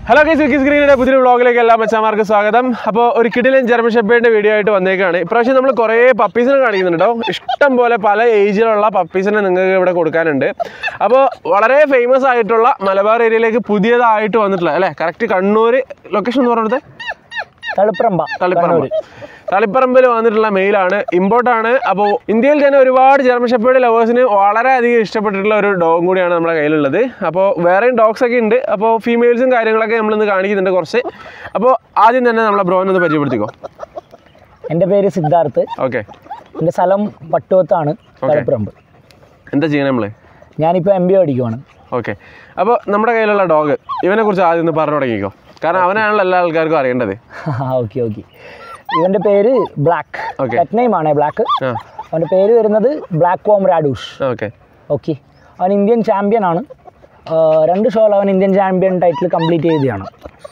Hello guys വിക്കി സ്ക്രീനിന്റെ പുതിയ വ്ളോഗിലേക്ക് എല്ലാ മച്ചാമാർക്ക് സ്വാഗതം അപ്പോൾ ഒരു കിടിലൻ ജർമ്മൻ ഷെപ്പേഡിന്റെ വീഡിയോ ആയിട്ട് വന്നേക്കാണ് ഇപ്രാവശ്യം നമ്മൾ കുറേ പപ്പീസിനെ കാണിക്കുന്നുണ്ട് കേട്ടോ ഇഷ്ടം പോലെ പല ഏജിലുള്ള പപ്പീസിനെ നിങ്ങൾക്ക് ഇവിടെ കൊടുക്കാനുണ്ട് അപ്പോൾ വളരെ ഫേമസ് ആയിട്ടുള്ള മലബാർ ഏരിയയിലേക്ക് പുതിയതായിട്ട് വന്നിട്ടുള്ള അല്ലേ കറക്റ്റ് കണ്ണൂർ ലൊക്കേഷൻ എന്ന് പറഞ്ഞത് തളിപ്രമ്പ തളിപ്പറമ്പ് തളിപ്പറമ്പിൽ വന്നിട്ടുള്ള മെയിലാണ് ഇമ്പോർട്ടാണ് അപ്പോൾ ഇന്ത്യയിൽ തന്നെ ഒരുപാട് ജർമ്മൻ ഷെപ്പേഡ് ലവേഴ്സിന് വളരെയധികം ഇഷ്ടപ്പെട്ടിട്ടുള്ള ഒരു ഡോഗും കൂടിയാണ് നമ്മുടെ കയ്യിലുള്ളത് അപ്പോൾ വേറെയും ഡോഗ്സ് ഒക്കെ ഉണ്ട് അപ്പോൾ ഫീമെയിൽസും കാര്യങ്ങളൊക്കെ നമ്മളിന്ന് കാണിക്കുന്നുണ്ട് കുറച്ച് അപ്പോൾ ആദ്യം തന്നെ നമ്മളെ ബ്രോനെ ഒന്ന് പരിചയപ്പെടുത്തിക്കോ എൻ്റെ പേര് സിദ്ധാർത്ഥ് ഓക്കെ എൻ്റെ സ്ഥലം പട്ടുവത്താണ് തളിപ്രമ്പ് എന്താ ചെയ്യണം നമ്മൾ ഞാനിപ്പോൾ എം ബി പഠിക്കുവാണ് ഓക്കെ അപ്പോൾ നമ്മുടെ കയ്യിലുള്ള ഡോഗ് ഇവനെ കുറിച്ച് ആദ്യം ഒന്ന് പറഞ്ഞു തുടങ്ങിക്കോ കാരണം അവനാണല്ലോ എല്ലാ ആൾക്കാർക്കും അറിയേണ്ടത് ഓക്കെ ഓക്കെ ഇവൻ്റെ പേര് ബ്ലാക്ക് Okay. പെറ്റ് നെയിം ആണ് ബ്ലാക്ക് ആ അവൻ്റെ പേര് വരുന്നത് ബ്ലാക്ക് വോം റാഡൂഷ് ഓക്കെ ഓക്കെ അവൻ ഇന്ത്യൻ ചാമ്പ്യൻ ആണ് ആ, രണ്ട് ഷോയിൽ അവൻ ഇന്ത്യൻ ചാമ്പ്യൻ ടൈറ്റിൽ കംപ്ലീറ്റ് ചെയ്തതാണ്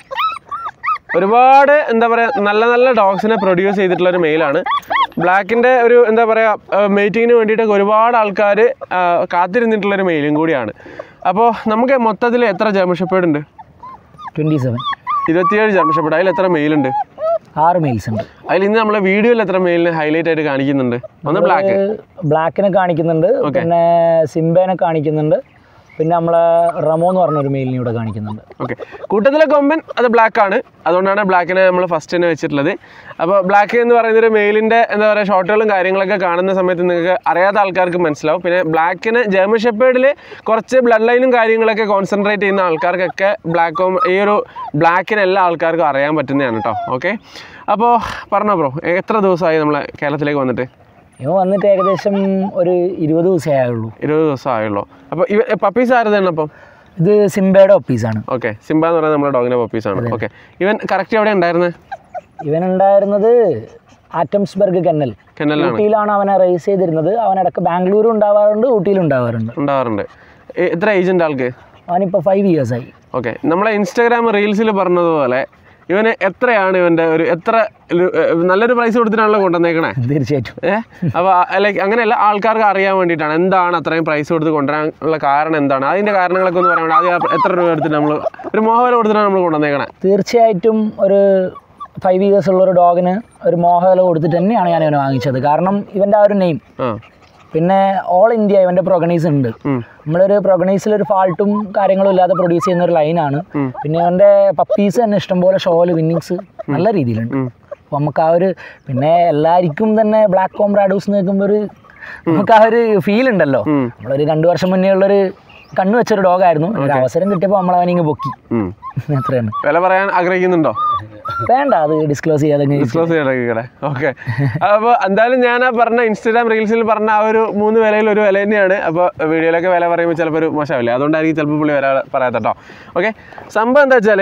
ഒരുപാട് എന്താ പറയുക നല്ല നല്ല ഡോഗ്സിനെ പ്രൊഡ്യൂസ് ചെയ്തിട്ടുള്ള ഒരു മെയിലാണ് ബ്ലാക്കിൻ്റെ ഒരു എന്താ പറയുക മെയ്റ്റിങ്ങിന് വേണ്ടിയിട്ടൊക്കെ ഒരുപാട് ആൾക്കാർ കാത്തിരുന്നിട്ടുള്ള ഒരു മെയിലും കൂടിയാണ് അപ്പോൾ നമുക്ക് മൊത്തത്തിൽ എത്ര ജർമ്മൻ ഷെപ്പേഡ് ഉണ്ട് ട്വൻറ്റി സെവൻ ഇരുപത്തിയേഴ് ജർമ്മൻ ഷെപ്പേഡ് അതിൽ എത്ര മെയിലുണ്ട് ആറ് മെയിൽസ് ഉണ്ട് അതിൽ ഇന്ന് നമ്മളെ വീഡിയോയിൽ എത്ര മെയിലിന് ഹൈലൈറ്റ് ആയിട്ട് കാണിക്കുന്നുണ്ട് ഒന്ന് ബ്ലാക്ക് ബ്ലാക്കിനെ കാണിക്കുന്നുണ്ട് പിന്നെ സിംബേനെ കാണിക്കുന്നുണ്ട് പിന്നെ നമ്മളെ റമോ എന്ന് പറഞ്ഞൊരു മെയിലിനെ ഇവിടെ കാണിക്കുന്നുണ്ട് ഓക്കെ കൂട്ടത്തിലെ കൊമ്പൻ അത് ബ്ലാക്ക് ആണ് അതുകൊണ്ടാണ് ബ്ലാക്കിനെ നമ്മൾ ഫസ്റ്റ് തന്നെ വെച്ചിട്ടുള്ളത് അപ്പോൾ ബ്ലാക്ക് എന്ന് പറയുന്ന ഒരു മെയിലിൻ്റെ എന്താ പറയുക ഷോട്ടുകളും കാര്യങ്ങളൊക്കെ കാണുന്ന സമയത്ത് നിങ്ങൾക്ക് അറിയാത്ത ആൾക്കാർക്ക് മനസ്സിലാവും പിന്നെ ബ്ലാക്കിന് ജർമ്മൻ ഷെപ്പേഡിൽ കുറച്ച് ബ്ലഡ് ലൈനും കാര്യങ്ങളൊക്കെ കോൺസെൻട്രേറ്റ് ചെയ്യുന്ന ആൾക്കാർക്കൊക്കെ ബ്ലാക്കും ഈ ഒരു ബ്ലാക്കിന് എല്ലാ ആൾക്കാർക്കും അറിയാൻ പറ്റുന്നതാണ് കേട്ടോ ഓക്കെ അപ്പോൾ പറഞ്ഞോ ബ്രോ എത്ര ദിവസമായി നമ്മളെ കേരളത്തിലേക്ക് വന്നിട്ട് ഇവ വന്നിട്ട് ഏകദേശം ഒരു ഇരുപത് ദിവസമേ ആയുള്ളൂ ഇരുപത് ദിവസം ആയുള്ളൂ അപ്പോൾ ഇവ പപ്പീസ് ആരതാണ് അപ്പം ഇത് സിംബയുടെ ഒപ്പീസാണ് ഓക്കെ സിംബ എന്ന് പറയുന്നത് നമ്മുടെ ഡോഗിൻ്റെ പപ്പീസാണ് ഓക്കെ ഇവൻ കറക്റ്റ് എവിടെ ഉണ്ടായിരുന്നത് ഇവൻ ഉണ്ടായിരുന്നത് ആറ്റംസ്ബർഗ് കെന്നൽ കെന്നലാണ് ഊട്ടിയിലാണ് അവനെ റേസ് ചെയ്തിരുന്നത് അവൻ ഇടയ്ക്ക് ബാംഗ്ലൂരും ഉണ്ടാവാറുണ്ട് ഊട്ടിയിലും ഉണ്ടാവാറുണ്ട് ഉണ്ടാവാറുണ്ട് എ- എത്ര ഏജ് ഉണ്ട് ആൾക്ക് അവനിപ്പോൾ ഫൈവ് ഇയേഴ്സ് ആയി ഓക്കെ നമ്മളെ ഇൻസ്റ്റാഗ്രാം റീൽസിൽ പറഞ്ഞതുപോലെ ഇവന് എത്രയാണ് ഇവൻ്റെ ഒരു എത്ര ഒരു- ഏ, നല്ലൊരു പ്രൈസ് കൊടുത്തിട്ടാണല്ലോ കൊണ്ടുവന്നേക്കണേ തീർച്ചയായിട്ടും ഏഹ് അപ്പോൾ ലൈക്ക് അങ്ങനെയല്ല ആൾക്കാർക്ക് അറിയാൻ വേണ്ടിയിട്ടാണ് എന്താണ് അത്രയും പ്രൈസ് കൊടുത്ത് കൊണ്ടുവരാനുള്ള കാരണം എന്താണ് അതിൻ്റെ കാരണങ്ങളൊക്കെ ഒന്ന് പറയാൻ വേണ്ടി ആദ്യം ആ എത്ര രൂപ എടുത്തിട്ട് നമ്മൾ ഒരു മോഹവില കൊടുത്തിട്ടാണ് നമ്മൾ കൊണ്ടുവന്നേക്കണേ തീർച്ചയായിട്ടും ഒരു ഫൈവ് ഇയേഴ്സ് ഉള്ള ഒരു ഡോഗിന് ഒരു മോഹവില കൊടുത്തിട്ട് തന്നെയാണ് ഞാൻ ഇവനെ വാങ്ങിച്ചത് കാരണം ഇവൻ്റെ ആ ഒരു നെയിം ആ പിന്നെ ഓൾ ഇന്ത്യ ഇവൻ്റെ പ്രൊഗണീസ് ഉണ്ട് ഉം. നമ്മളൊരു പ്രൊഗണീസിൽ ഒരു ഫാൾട്ടും കാര്യങ്ങളും ഇല്ലാതെ പ്രൊഡ്യൂസ് ചെയ്യുന്ന ഒരു ലൈനാണ് പിന്നെ അവൻ്റെ പപ്പീസ് തന്നെ ഇഷ്ടംപോലെ ഷോല് വിന്നിങ്സ് നല്ല രീതിയിലുണ്ട് അപ്പോൾ നമുക്ക് ആ ഒരു പിന്നെ എല്ലാവർക്കും തന്നെ ബ്ലാക്ക് കോം റാഡൂസ് നിൽക്കുമ്പോൾ ഒരു നമുക്ക് ആ ഒരു ഫീൽ ഉണ്ടല്ലോ നമ്മളൊരു രണ്ട് വർഷം മുന്നേ ഉള്ളൊരു കണ്ണു വെച്ചൊരു ഡോഗായിരുന്നു ഒരു അവസരം കിട്ടിയപ്പോൾ നമ്മൾ അവനിങ്ങ് പൊക്കി ഉം. അത്രയാണ് വില പറയാൻ ആഗ്രഹിക്കുന്നുണ്ടോ വേണ്ട അത് ഡിസ്ക്ലോസ് ചെയ്യാതെ അങ്ങ് ഡിസ്ക്ലോസ് ചെയ്യണേ ഓക്കെ അപ്പോൾ എന്തായാലും ഞാൻ ആ പറഞ്ഞ ഇൻസ്റ്റാഗ്രാം റീൽസിൽ പറഞ്ഞ ആ ഒരു മൂന്ന് വിലയിൽ ഒരു വില തന്നെയാണ് അപ്പോൾ വീഡിയോയിലൊക്കെ വില പറയുമ്പോൾ ചിലപ്പോൾ ഒരു മോശമാവില്ല അതുകൊണ്ടായിരിക്കും ചിലപ്പോൾ പുള്ളി വില പറയാത്ത കേട്ടോ ഓക്കെ സംഭവം എന്താ വെച്ചാൽ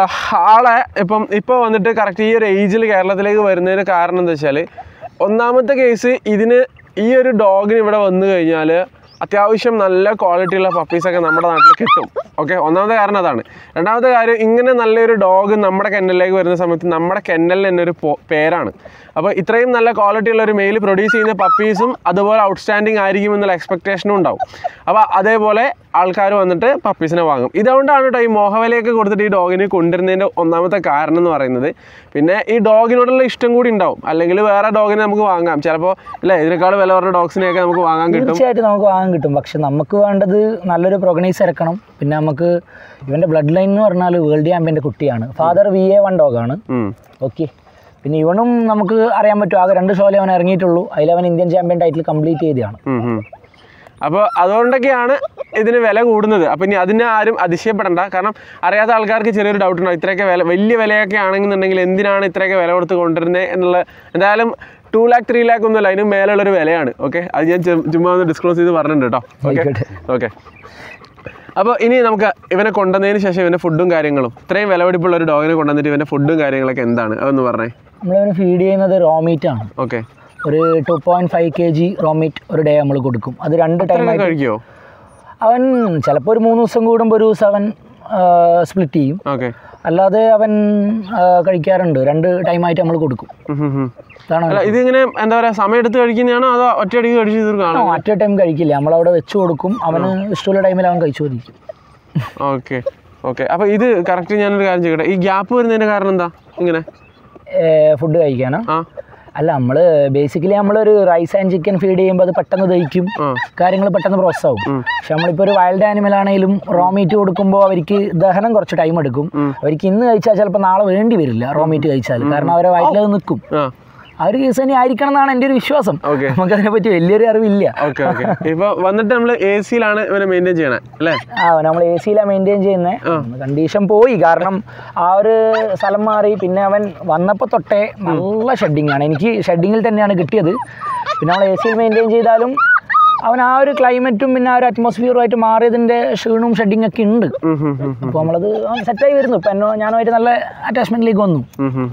ആളെ ഇപ്പം ഇപ്പോൾ വന്നിട്ട് കറക്റ്റ് ഈ ഒരു ഏജിൽ കേരളത്തിലേക്ക് വരുന്നതിന് കാരണം എന്താ വെച്ചാൽ ഒന്നാമത്തെ കേസ് ഇതിന് ഈ ഒരു ഡോഗിന് ഇവിടെ വന്നു കഴിഞ്ഞാൽ അത്യാവശ്യം നല്ല ക്വാളിറ്റിയുള്ള പപ്പീസൊക്കെ നമ്മുടെ നാട്ടിൽ കിട്ടും ഓക്കെ ഒന്നാമത്തെ കാരണം അതാണ് രണ്ടാമത്തെ കാര്യം ഇങ്ങനെ നല്ലൊരു ഡോഗ് നമ്മുടെ കെന്നലിലേക്ക് വരുന്ന സമയത്ത് നമ്മുടെ കെന്നലിന് തന്നെ ഒരു പോ- പേരാണ് അപ്പോൾ ഇത്രയും നല്ല ക്വാളിറ്റി ഉള്ള ഒരു മെയിൽ പ്രൊഡ്യൂസ് ചെയ്യുന്ന പപ്പീസും അതുപോലെ ഔട്ട്സ്റ്റാൻഡിങ് ആയിരിക്കും എന്നുള്ള എക്സ്പെക്ടേഷനും ഉണ്ടാവും അപ്പോൾ അതേപോലെ ആൾക്കാർ വന്നിട്ട് പപ്പീസിനെ വാങ്ങും ഇതുകൊണ്ടാണ് കേട്ടോ ഈ മോഹവിലയൊക്കെ കൊടുത്തിട്ട് ഈ ഡോഗിനെ കൊണ്ടുവരുന്നതിൻ്റെ ഒന്നാമത്തെ കാരണം എന്ന് പറയുന്നത് പിന്നെ ഈ ഡോഗിനോടുള്ള ഇഷ്ടം കൂടി ഉണ്ടാവും അല്ലെങ്കിൽ വേറെ ഡോഗിനെ നമുക്ക് വാങ്ങാം ചിലപ്പോൾ ഇല്ല ഇതിനേക്കാൾ വില പറഞ്ഞ ഡോഗ്സിനെയൊക്കെ നമുക്ക് വാങ്ങാൻ കിട്ടും തീർച്ചയായിട്ടും നമുക്ക് വാങ്ങാൻ കിട്ടും പക്ഷെ നമുക്ക് വേണ്ടത് നല്ലൊരു പ്രൊഗനൈസ് ഇറക്കണം പിന്നെ നമുക്ക് ഇവൻ്റെ ബ്ലഡ് ലൈൻ എന്ന് പറഞ്ഞാൽ വേൾഡ് ചാമ്പ്യൻ്റെ കുട്ടിയാണ് ഫാദർ വി എ വൺ ഡോഗാണ് ഉം. ഓക്കെ പിന്നെ ഇവനും നമുക്ക് അറിയാൻ പറ്റും ആകെ രണ്ട് ഷോയിലേ അവൻ ഇറങ്ങിയിട്ടുള്ളൂ അതിലവൻ ഇന്ത്യൻ ചാമ്പ്യൻ ടൈറ്റിൽ കംപ്ലീറ്റ് ചെയ്തതാണ് ഉം ഉം. അപ്പോൾ അതുകൊണ്ടൊക്കെയാണ് ഇതിന് വില കൂടുന്നത് അപ്പോൾ ഇനി അതിനെ ആരും അതിശയപ്പെടണ്ട കാരണം അറിയാത്ത ആൾക്കാർക്ക് ചെറിയൊരു ഡൗട്ട് ഉണ്ടാവും ഇത്രയൊക്കെ വില വലിയ വിലയൊക്കെ ആണെന്നുണ്ടെങ്കിൽ എന്തിനാണ് ഇത്രയൊക്കെ വില കൊടുത്ത് കൊണ്ടുവരുന്നത് എന്നുള്ള എന്തായാലും ടു ലാക്ക് ത്രീ ലാക്ക് ഒന്നുമല്ല അതിന് മേലുള്ളൊരു വിലയാണ് ഓക്കെ അത് ഞാൻ ചു- ചുമ്മാ ഒന്ന് ഡിസ്ക്ലോസ് ചെയ്ത് പറഞ്ഞിട്ടുണ്ട് കേട്ടോ ഓക്കെ ആയിക്കോട്ടെ. ഓക്കെ അപ്പോൾ ഇനി നമുക്ക് ഇവനെ കൊണ്ടുവന്നതിന് ശേഷം ഇവൻ്റെ ഫുഡും കാര്യങ്ങളും ഇത്രയും വിലപിടിപ്പുള്ള ഒരു ഡോഗിനെ കൊണ്ടുവന്നിട്ട് ഇവൻ്റെ ഫുഡും കാര്യങ്ങളൊക്കെ എന്താണ് അതൊന്ന് പറഞ്ഞേ നമ്മളിവന് ഫീഡ് ചെയ്യുന്നത് റോമീറ്റ് ആണ് ഓക്കെ ഒരു two point five K G raw meat ഒരു ഡേ നമ്മൾ കൊടുക്കും അത് രണ്ട് ടൈം ഇത്രയൊക്കെ കഴിക്കുമോ അവൻ ചിലപ്പോൾ ഒരു മൂന്ന് ദിവസം കൂടുമ്പോൾ ഒരു ദിവസം അവൻ സ്പ്ലിറ്റ് ചെയ്യും ഓക്കെ അല്ലാതെ അവൻ ആ, കഴിക്കാറുണ്ട് രണ്ട് ടൈമായിട്ട് നമ്മൾ കൊടുക്കും അതാണ് അല്ല ഇതിങ്ങനെ എന്താ പറയുക സമയം എടുത്ത് കഴിക്കുന്നതാണോ അതോ ഒറ്റയടിക്ക് കഴിച്ച് തീർക്കുകയാണോ അറ്റ് എ ടൈം കഴിക്കില്ല നമ്മളവിടെ വെച്ച് കൊടുക്കും അവന് ഇഷ്ടമുള്ള ടൈമിൽ അവൻ കഴിച്ചു കൊതിക്കും ഓക്കെ ഓക്കെ അപ്പോൾ ഇത് കറക്റ്റ് ഞാനൊരു കാര്യം ചെയ്യട്ടെ ഈ ഗ്യാപ്പ് വരുന്നതിൻ്റെ കാരണം എന്താ ഇങ്ങനെ ഫുഡ് കഴിക്കാനോ ആ അല്ല നമ്മൾ ബേസിക്കലി നമ്മളൊരു റൈസ് ആൻഡ് ചിക്കൻ ഫീഡ് ചെയ്യുമ്പോൾ അത് പെട്ടെന്ന് ദഹിക്കും ആ കാര്യങ്ങൾ പെട്ടെന്ന് പ്രോസസ് ആവും പക്ഷെ നമ്മളിപ്പോൾ ഒരു വൈൽഡ് ആനിമൽ ആണെങ്കിലും റോ മീറ്റ് കൊടുക്കുമ്പോൾ അവർക്ക് ദഹനം കുറച്ച് ടൈം എടുക്കും അവർക്ക് ഇന്ന് കഴിച്ചാൽ ചിലപ്പോൾ നാളെ വേണ്ടി വരില്ല റോ മീറ്റ് കഴിച്ചാൽ കാരണം അവരെ വയറ്റിലത് നിൽക്കും ആ ആ ഒരു കേസ് തന്നെ ആയിരിക്കണം എന്നാണ് എൻ്റെ ഒരു വിശ്വാസം ഓക്കെ നമുക്കതിനെ പറ്റി വലിയൊരു അറിവില്ല ഓക്കെ ഓക്കെ ഇപ്പോൾ വന്നിട്ട് നമ്മൾ എ സിയിലാണ് ഇവനെ മെയിൻറ്റെയിൻ ചെയ്യണേ അല്ലേ ആ നമ്മൾ എ സിയിലാണ് മെയിൻറ്റെയിൻ ചെയ്യുന്നത് കണ്ടീഷൻ പോയി കാരണം ആ ഒരു സ്ഥലം മാറി പിന്നെ അവൻ വന്നപ്പോൾ തൊട്ടേ നല്ല ഷെഡിങ് ആണ് എനിക്ക് ഷെഡിങ്ങിൽ തന്നെയാണ് കിട്ടിയത് പിന്നെ നമ്മൾ എ സിയിൽ മെയിൻറ്റെയിൻ ചെയ്താലും അവൻ ആ ഒരു ക്ലൈമറ്റും പിന്നെ ആ ഒരു അറ്റ്മോസ്ഫിയറുമായിട്ട് മാറിയതിൻ്റെ ക്ഷീണവും ഷെഡിങ് ഒക്കെ ഉണ്ട് ഉം, ഉം, ഉം. അപ്പോൾ നമ്മളത് സെറ്റായി വരുന്നു ഇപ്പം എന്നോ ഞാനുമായിട്ട് നല്ല അറ്റാച്ച്മെൻറ്റിലേക്ക് വന്നു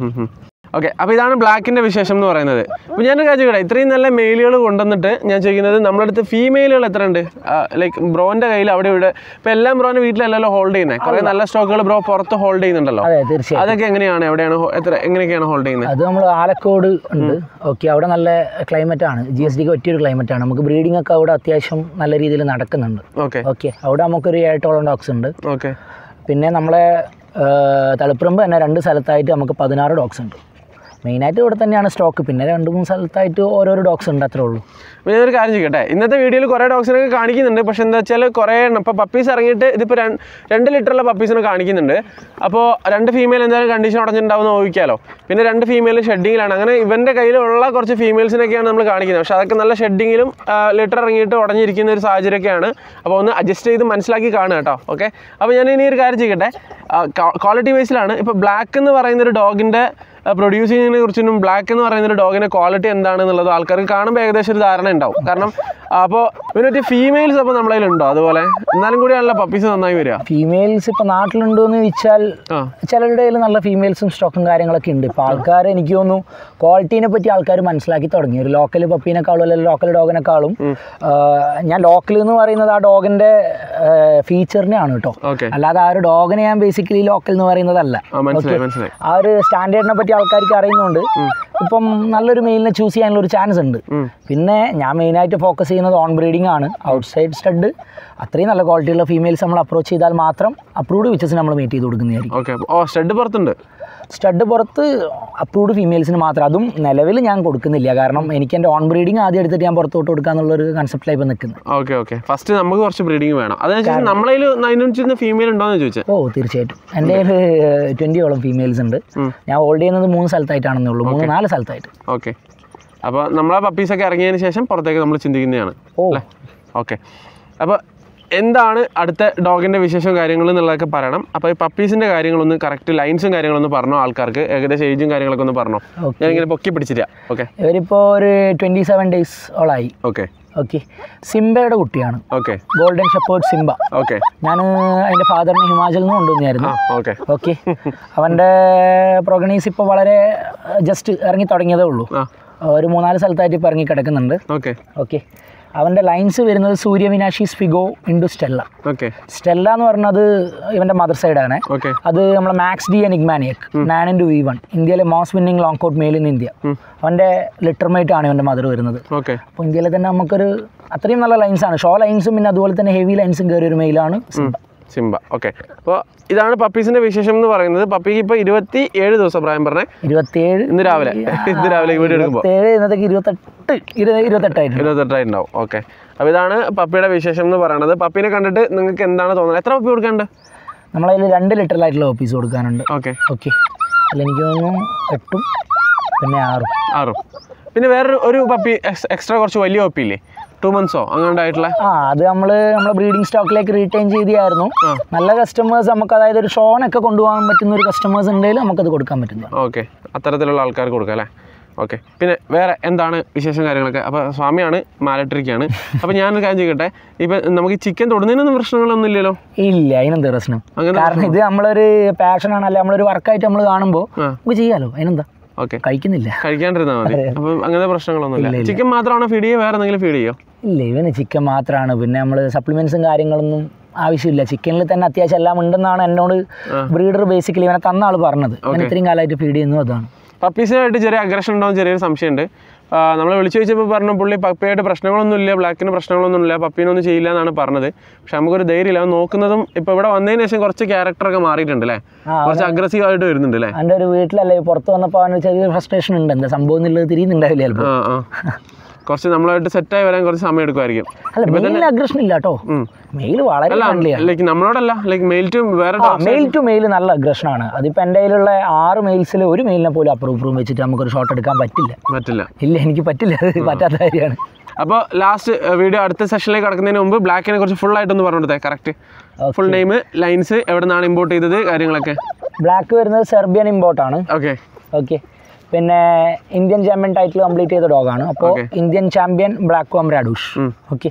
ഓക്കെ അപ്പോൾ ഇതാണ് ബ്ലാക്കിൻ്റെ വിശേഷം എന്ന് പറയുന്നത് അപ്പോൾ ഞാനൊരു കാര്യം ചോദിക്കട്ടെ ഇത്രയും നല്ല മെയിലുകൾ കൊണ്ടുവന്നിട്ട് ഞാൻ ചോദിക്കുന്നത് നമ്മുടെ അടുത്ത് ഫീമെയിലുകൾ എത്ര ഉണ്ട് ലൈക്ക് ബ്രോൻ്റെ കയ്യിൽ അവിടെ ഇവിടെ ഇപ്പോൾ എല്ലാം ബ്രോൻ്റെ വീട്ടിലല്ലല്ലോ ഹോൾഡ് ചെയ്യുന്നത് കുറേ നല്ല സ്റ്റോക്കുകൾ ബ്രോ പുറത്ത് ഹോൾഡ് ചെയ്യുന്നുണ്ടല്ലോ അതെ തീർച്ചയായും അതൊക്കെ എങ്ങനെയാണ് എവിടെയാണ് ഹോ- എത്ര എങ്ങനെയൊക്കെയാണ് ഹോൾഡ് ചെയ്യുന്നത് അത് നമ്മൾ ആലക്കോട് ഉണ്ട് ഓക്കെ അവിടെ നല്ല ക്ലൈമറ്റ് ആണ് ജി എസ് ഡിക്ക് പറ്റിയൊരു ക്ലൈമറ്റ് ആണ് നമുക്ക് ബ്രീഡിംഗ് ഒക്കെ അവിടെ അത്യാവശ്യം നല്ല രീതിയിൽ നടക്കുന്നുണ്ട് ഓക്കെ ഓക്കെ അവിടെ നമുക്കൊരു ഏഴോളം ഡോഗ്സ് ഉണ്ട് ഓക്കെ പിന്നെ നമ്മളെ ആ, തളിപ്പറമ്പ് തന്നെ രണ്ട് സ്ഥലത്തായിട്ട് നമുക്ക് പതിനാറ് ഡോഗ്സ് ഉണ്ട് മെയിനായിട്ട് ഇവിടെ തന്നെയാണ് സ്റ്റോക്ക് പിന്നെ രണ്ട് മൂന്ന് സ്ഥലത്തായിട്ട് ഓരോരോ ഡോഗ്സ് ഉണ്ട് അത്രേ ഉള്ളൂ അപ്പോൾ ഞാനൊരു കാര്യം ചെയ്യട്ടെ ഇന്നത്തെ വീഡിയോയിൽ കുറേ ഡോഗ്സിനൊക്കെ കാണിക്കുന്നുണ്ട് പക്ഷെ എന്താ വെച്ചാൽ കുറേ എണ്ണം ഇപ്പോൾ പപ്പീസ് ഇറങ്ങിയിട്ട് ഇതിപ്പോൾ രണ്ട് രണ്ട് ലിറ്ററുള്ള പപ്പീസിനെ കാണിക്കുന്നുണ്ട് അപ്പോൾ രണ്ട് ഫീമെയിൽ എന്തായാലും കണ്ടീഷൻ ഉടഞ്ഞിട്ടുണ്ടാവുമെന്ന് ഊഹിക്കാലോ പിന്നെ രണ്ട് ഫീമെയിൽ ഷെഡിങ്ങിലാണ് അങ്ങനെ ഇവൻ്റെ കയ്യിലുള്ള കുറച്ച് ഫീമെയിൽസിനൊക്കെയാണ് നമ്മൾ കാണിക്കുന്നത് പക്ഷേ അതൊക്കെ നല്ല ഷെഡിങ്ങിലും ലിറ്റർ ഇറങ്ങിയിട്ട് ഉടഞ്ഞിരിക്കുന്ന ഒരു സാഹചര്യമൊക്കെയാണ് അപ്പോൾ ഒന്ന് അഡ്ജസ്റ്റ് ചെയ്ത് മനസ്സിലാക്കി കാണുക കേട്ടോ ഓക്കെ അപ്പോൾ ഞാൻ ഇനി ഒരു കാര്യം ചെയ്യട്ടെ ക്വാളിറ്റി വൈസിലാണ് ഇപ്പോൾ ബ്ലാക്ക് എന്ന് പറയുന്ന ഒരു ഡോഗിൻ്റെ പ്രൊഡ്യൂസിങ്ങിനെ കുറിച്ചും ബ്ലാക്ക് എന്ന് പറയുന്ന ഒരു ഡോഗിൻ്റെ ക്വാളിറ്റി എന്താണെന്നുള്ളത് ആൾക്കാർക്ക് കാണുമ്പോൾ ഏകദേശം ഒരു ധാരണ ഉണ്ടാവും കാരണം അപ്പോൾ ഇതിനൊരു ഫീമെയിൽസ് അപ്പോൾ നമ്മളതിൽ ഉണ്ടോ അതുപോലെ എന്നാലും കൂടിയാണല്ലോ പപ്പീസ് നന്നായി വരിക ഫീമെയിൽസ് ഇപ്പോൾ നാട്ടിലുണ്ടോ എന്ന് ചോദിച്ചാൽ ആ ചിലരുടെ കയ്യിൽ നല്ല ഫീമെയിൽസും സ്റ്റോക്കും കാര്യങ്ങളൊക്കെ ഉണ്ട് ഇപ്പോൾ ആൾക്കാർ എനിക്ക് തോന്നുന്നു ക്വാളിറ്റീനെ പറ്റി ആൾക്കാർ മനസ്സിലാക്കി തുടങ്ങി ഒരു ലോക്കൽ പപ്പീനെക്കാളും അല്ലെങ്കിൽ ലോക്കൽ ഡോഗിനെക്കാളും ആ, ഞാൻ ലോക്കൽ എന്ന് പറയുന്നത് ആ ഡോഗിൻ്റെ ഫീച്ചറിനെയാണ് കേട്ടോ ഓക്കെ അല്ലാതെ ആ ഒരു ഡോഗിനെ ഞാൻ ബേസിക്കലി ലോക്കൽ എന്ന് പറയുന്നതല്ല ആ മനസ്സിലായി മനസ്സിലായി ആ ഒരു സ്റ്റാൻഡേർഡിനെ പറ്റി ആൾക്കാർക്ക് അറിയുന്നുണ്ട് ഇപ്പം നല്ലൊരു മെയിലിനെ ചൂസ് ചെയ്യാനുള്ള ഒരു ചാൻസ് ഉണ്ട് പിന്നെ ഞാൻ മെയിനായിട്ട് ഫോക്കസ് ചെയ്യുന്നത് ഓൺ ബ്രീഡിംഗ് ആണ് ഔട്ട്സൈഡ് സ്റ്റഡ് അത്രയും നല്ല ക്വാളിറ്റിയുള്ള ഫീമെയിൽസ് നമ്മൾ അപ്രോച്ച് ചെയ്താൽ മാത്രം അപ്രൂവ്ഡ് വിച്ചസ് നമ്മൾ മീറ്റ് ചെയ്ത് കൊടുക്കുന്നതായിരിക്കും ഓക്കെ ഓ സ്റ്റഡ് പുറത്തുണ്ട് സ്റ്റഡ് പുറത്ത് അപ്രൂവ്ഡ് ഫീമെയിൽസിന് മാത്രം അതും നിലവിൽ ഞാൻ കൊടുക്കുന്നില്ല കാരണം എനിക്ക് എൻ്റെ ഓൺ ബ്രീഡിംഗ് ആദ്യം എടുത്തിട്ട് ഞാൻ പുറത്തോട്ട് കൊടുക്കാന്നുള്ളൊരു കൺസെപ്റ്റിലായി ഇപ്പോൾ നിൽക്കുന്നത് ഓക്കെ ഓക്കെ ഫസ്റ്റ് നമുക്ക് കുറച്ച് ബ്രീഡിങ് വേണം അതിനനുസരിച്ച് നമ്മളതിൽ അതിനനുസരിച്ച് ഫീമെയിൽ ഉണ്ടോ എന്ന് ചോദിച്ചത് ഓ തീർച്ചയായിട്ടും എൻ്റെ കയ്യിൽ ട്വൻറ്റിയോളം ഫീമെയിൽസ് ഉണ്ട് ഞാൻ ഹോൾഡ് ചെയ്യുന്നത് മൂന്ന് സ്ഥലത്തായിട്ടാണെന്നേ ഉള്ളൂ മൂന്ന് നാല് സ്ഥലത്തായിട്ട് ഓക്കെ അപ്പോൾ നമ്മളെ പപ്പീസൊക്കെ ഇറങ്ങിയതിന് ശേഷം പുറത്തേക്ക് നമ്മൾ ചിന്തിക്കുന്നതാണ് ഓ അല്ലേ ഓക്കെ അപ്പോൾ എന്താണ് അടുത്ത ഡോഗിൻ്റെ വിശേഷവും കാര്യങ്ങളും എന്നുള്ളതൊക്കെ പറയണം അപ്പോൾ ഈ പപ്പീസിൻ്റെ കാര്യങ്ങളൊന്ന് കറക്റ്റ് ലൈൻസും കാര്യങ്ങളൊന്ന് പറഞ്ഞോ ആൾക്കാർക്ക് ഏകദേശം ഏജും കാര്യങ്ങളൊക്കെ ഒന്ന് പറഞ്ഞോ Okay. ഞാനിങ്ങനെ പൊക്കി പിടിച്ചില്ല ഓക്കെ ഇവരിപ്പോൾ ഒരു ട്വൻറ്റി സെവൻ ഡേയ്സ് ഓളായി ഓക്കെ ഓക്കെ സിംബയുടെ കുട്ടിയാണ് okay golden shepherd Simba okay ഞാൻ അതിൻ്റെ ഫാദറിനെ ഹിമാചലിൽ നിന്ന് കൊണ്ടുവന്നായിരുന്നു ആ ഓക്കെ ഓക്കെ അവൻ്റെ പ്രൊഗണീസ് ഇപ്പോൾ വളരെ ജസ്റ്റ് ഇറങ്ങി തുടങ്ങിയതേ ഉള്ളൂ ആ ഒരു മൂന്നാല് സ്ഥലത്തായിട്ട് ഇപ്പോൾ ഇറങ്ങി കിടക്കുന്നുണ്ട് ഓക്കെ ഓക്കെ അവൻ്റെ ലൈൻസ് വരുന്നത് സൂര്യവിനാശി സ്പിഗോ ഇൻഡു സ്റ്റെല്ല ഓക്കെ സ്റ്റെല്ല എന്ന് പറഞ്ഞത് ഇവൻ്റെ മദർ സൈഡാണ് ഓക്കെ അത് നമ്മളെ മാക്സ് ഡി എനിഗ്മാനിയക് നയൻ ഇൻറ്റു വി വൺ ഇന്ത്യയിലെ most winning long coat male in India അവൻ്റെ ലിറ്റർമേറ്റ് ആണ് ഇവൻ്റെ മദർ വരുന്നത് ഓക്കെ അപ്പോൾ ഇന്ത്യയിലെ തന്നെ നമുക്കൊരു അത്രയും നല്ല ലൈൻസാണ് ഷോ ലൈൻസും പിന്നെ അതുപോലെ തന്നെ ഹെവി ലൈൻസും കയറിയ ഒരു മെയിലാണ് സിംബ സിംബ ഓക്കെ അപ്പോൾ ഇതാണ് പപ്പീസിൻ്റെ വിശേഷം എന്ന് പറയുന്നത് പപ്പിക്ക് ഇപ്പോൾ ഇരുപത്തി ഏഴ് ദിവസം പ്രായം പറഞ്ഞേ ഇരുപത്തിയേഴ് ഇന്ന് രാവിലെ ഇന്ന് രാവിലെ വീഡിയോ എടുക്കുമ്പോൾ ഇരുപത്തേഴ് ഇന്നത്തേക്ക് ഇരുപത്തെട്ട് ഇരു ഇരുപത്തെട്ടായിട്ടുണ്ട് ഇരുപത്തെട്ടായിട്ടുണ്ടാവും ഓക്കെ അപ്പോൾ ഇതാണ് പപ്പിയുടെ വിശേഷം എന്ന് പറയുന്നത് പപ്പീനെ കണ്ടിട്ട് നിങ്ങൾക്ക് എന്താണ് തോന്നുന്നത് എത്ര പപ്പി കൊടുക്കാനുണ്ട് നമ്മളതിൽ രണ്ട് ലിറ്ററിലായിട്ടുള്ള ഓഫീസ് കൊടുക്കാനുണ്ട് ഓക്കെ ഓക്കെ അതിൽ എനിക്ക് തോന്നുന്നു എട്ടും പിന്നെ ആറും ആറും പിന്നെ വേറൊരു ഒരു പപ്പി എക്സ്ട്രാ കുറച്ച് വലിയ പപ്പി ഇല്ലേ ടു മന്ത്സോ അങ്ങനെ ആയിട്ടുള്ള ആ അത് നമ്മൾ നമ്മളെ ബ്രീഡിംഗ് സ്റ്റോക്കിലേക്ക് റീറ്റെയിൻ ചെയ്തിയായിരുന്നു ആ. നല്ല കസ്റ്റമേഴ്സ് നമുക്ക് അതായത് ഒരു ഷോനൊക്കെ കൊണ്ടുപോകാൻ പറ്റുന്ന ഒരു കസ്റ്റമേഴ്സ് ഉണ്ടെങ്കിൽ നമുക്കത് കൊടുക്കാൻ പറ്റുന്നതാണ് ഓക്കെ അത്തരത്തിലുള്ള ആൾക്കാർക്ക് കൊടുക്കാം അല്ലേ ഓക്കെ പിന്നെ വേറെ എന്താണ് വിശേഷം കാര്യങ്ങളൊക്കെ അപ്പോൾ സ്വാമിയാണ് മാലട്രിക്കാണ് അപ്പോൾ ഞാനൊരു കാര്യം ചെയ്യട്ടെ ഇപ്പം നമുക്ക് ചിക്കൻ തൊടുന്നതിനൊന്നും പ്രശ്നങ്ങളൊന്നും ഇല്ലല്ലോ ഇല്ല അതിനെന്താ പ്രശ്നം അങ്ങനെ കാരണം ഇത് നമ്മളൊരു പാഷനാണ് അല്ലെ നമ്മളൊരു വർക്കായിട്ട് നമ്മൾ കാണുമ്പോൾ ആ നമുക്ക് ചെയ്യാലോ അതിനെന്താ ഓക്കെ കഴിക്കുന്നില്ല കഴിക്കാണ്ടിരുന്നാൽ മതി അപ്പം അങ്ങനത്തെ പ്രശ്നങ്ങളൊന്നുമില്ല ചിക്കൻ മാത്രമാണോ ഫീഡ് ചെയ്യുക വേറെ എന്തെങ്കിലും ഫീഡ് ചെയ്യോ ഇല്ല ഇവന് ചിക്കൻ മാത്രമാണ് പിന്നെ നമ്മൾ സപ്ലിമെൻസും കാര്യങ്ങളൊന്നും ആവശ്യമില്ല ചിക്കനിൽ തന്നെ അത്യാവശ്യം എല്ലാം ഉണ്ടെന്നാണ് എന്നോട് ബ്രീഡർ ബേസിക്കലി ഇവനെ തന്ന ആൾ പറഞ്ഞത് അവൻ ഇത്രയും കാലമായിട്ട് ഫീഡ് ചെയ്യുന്നു അതാണ് പപ്പീസിനായിട്ട് ചെറിയ അഗ്രഷൻ ഉണ്ടാവും ചെറിയൊരു സംശയമുണ്ട് നമ്മൾ വിളിച്ചു ചോദിച്ചപ്പോൾ പറഞ്ഞു പുള്ളി പപ്പിയായിട്ട് പ്രശ്നങ്ങളൊന്നുമില്ല ബ്ലാക്കിന് പ്രശ്നങ്ങളൊന്നുമില്ല പപ്പീനൊന്നും ചെയ്യില്ല എന്നാണ് പറഞ്ഞത് പക്ഷെ നമുക്കൊരു ധൈര്യമില്ല അവൻ നോക്കുന്നതും ഇപ്പോൾ ഇവിടെ വന്നതിന് ശേഷം കുറച്ച് ക്യാരക്ടറൊക്കെ മാറിയിട്ടുണ്ട് അല്ലേ ആ, കുറച്ച് അഗ്രസീവ് ആയിട്ട് വരുന്നുണ്ട് അല്ലേ എൻ്റെ ഒരു വീട്ടിലല്ലേ പുറത്ത് വന്നപ്പോൾ അവന് ചെറിയൊരു ഫ്രസ്ട്രേഷൻ ഉണ്ട് എന്താ സംഭവം എന്നുള്ളത് തിരിയുന്നുണ്ടാവില്ല ചിലപ്പോൾ ആ ആ കുറച്ച് നമ്മളായിട്ട് സെറ്റായി വരാൻ കുറച്ച് സമയം എടുക്കുമായിരിക്കും അല്ല മെയിലിന് അഗ്രഷൻ ഇല്ല കേട്ടോ ഉം. മെയിൽ വളരെ ഫ്രണ്ട്ലിയാണ് ലൈക്ക് നമ്മളോടല്ല ലൈക്ക് മെയിൽ ടു വേറെ ആ മെയിൽ ടു മെയിൽ നല്ല അഗ്രഷനാണ് അതിപ്പോൾ എൻ്റെ കയ്യിലുള്ള ആറ് മെയിൽസിൽ ഒരു മെയിലിനെ പോലും അപ്രൂവ് പ്രൂവ് വെച്ചിട്ട് നമുക്കൊരു ഷോട്ട് എടുക്കാൻ പറ്റില്ല പറ്റില്ല ഇല്ല എനിക്ക് പറ്റില്ല അത് പറ്റാത്ത കാര്യമാണ് അപ്പോൾ ലാസ്റ്റ് വീഡിയോ അടുത്ത സെഷനിലേക്ക് കടക്കുന്നതിന് മുമ്പ് ബ്ലാക്കിനെ കുറിച്ച് ഫുൾ ആയിട്ടൊന്ന് പറഞ്ഞു കൊടുത്തേ കറക്റ്റ് ഫുൾ നെയിം ലൈൻസ് എവിടെ നിന്നാണ് ഇമ്പോർട്ട് ചെയ്തത് കാര്യങ്ങളൊക്കെ ബ്ലാക്ക് വരുന്നത് സെർബിയൻ ഇമ്പോർട്ടാണ് ഓക്കെ ഓക്കെ പിന്നെ ഇന്ത്യൻ ചാമ്പ്യൻ ടൈറ്റിൽ കംപ്ലീറ്റ് ചെയ്ത ഡോഗാണ് അപ്പോൾ Okay. ഇന്ത്യൻ ചാമ്പ്യൻ ബ്ലാക്ക് കോം റാഡൂഷ് ഉം. ഓക്കെ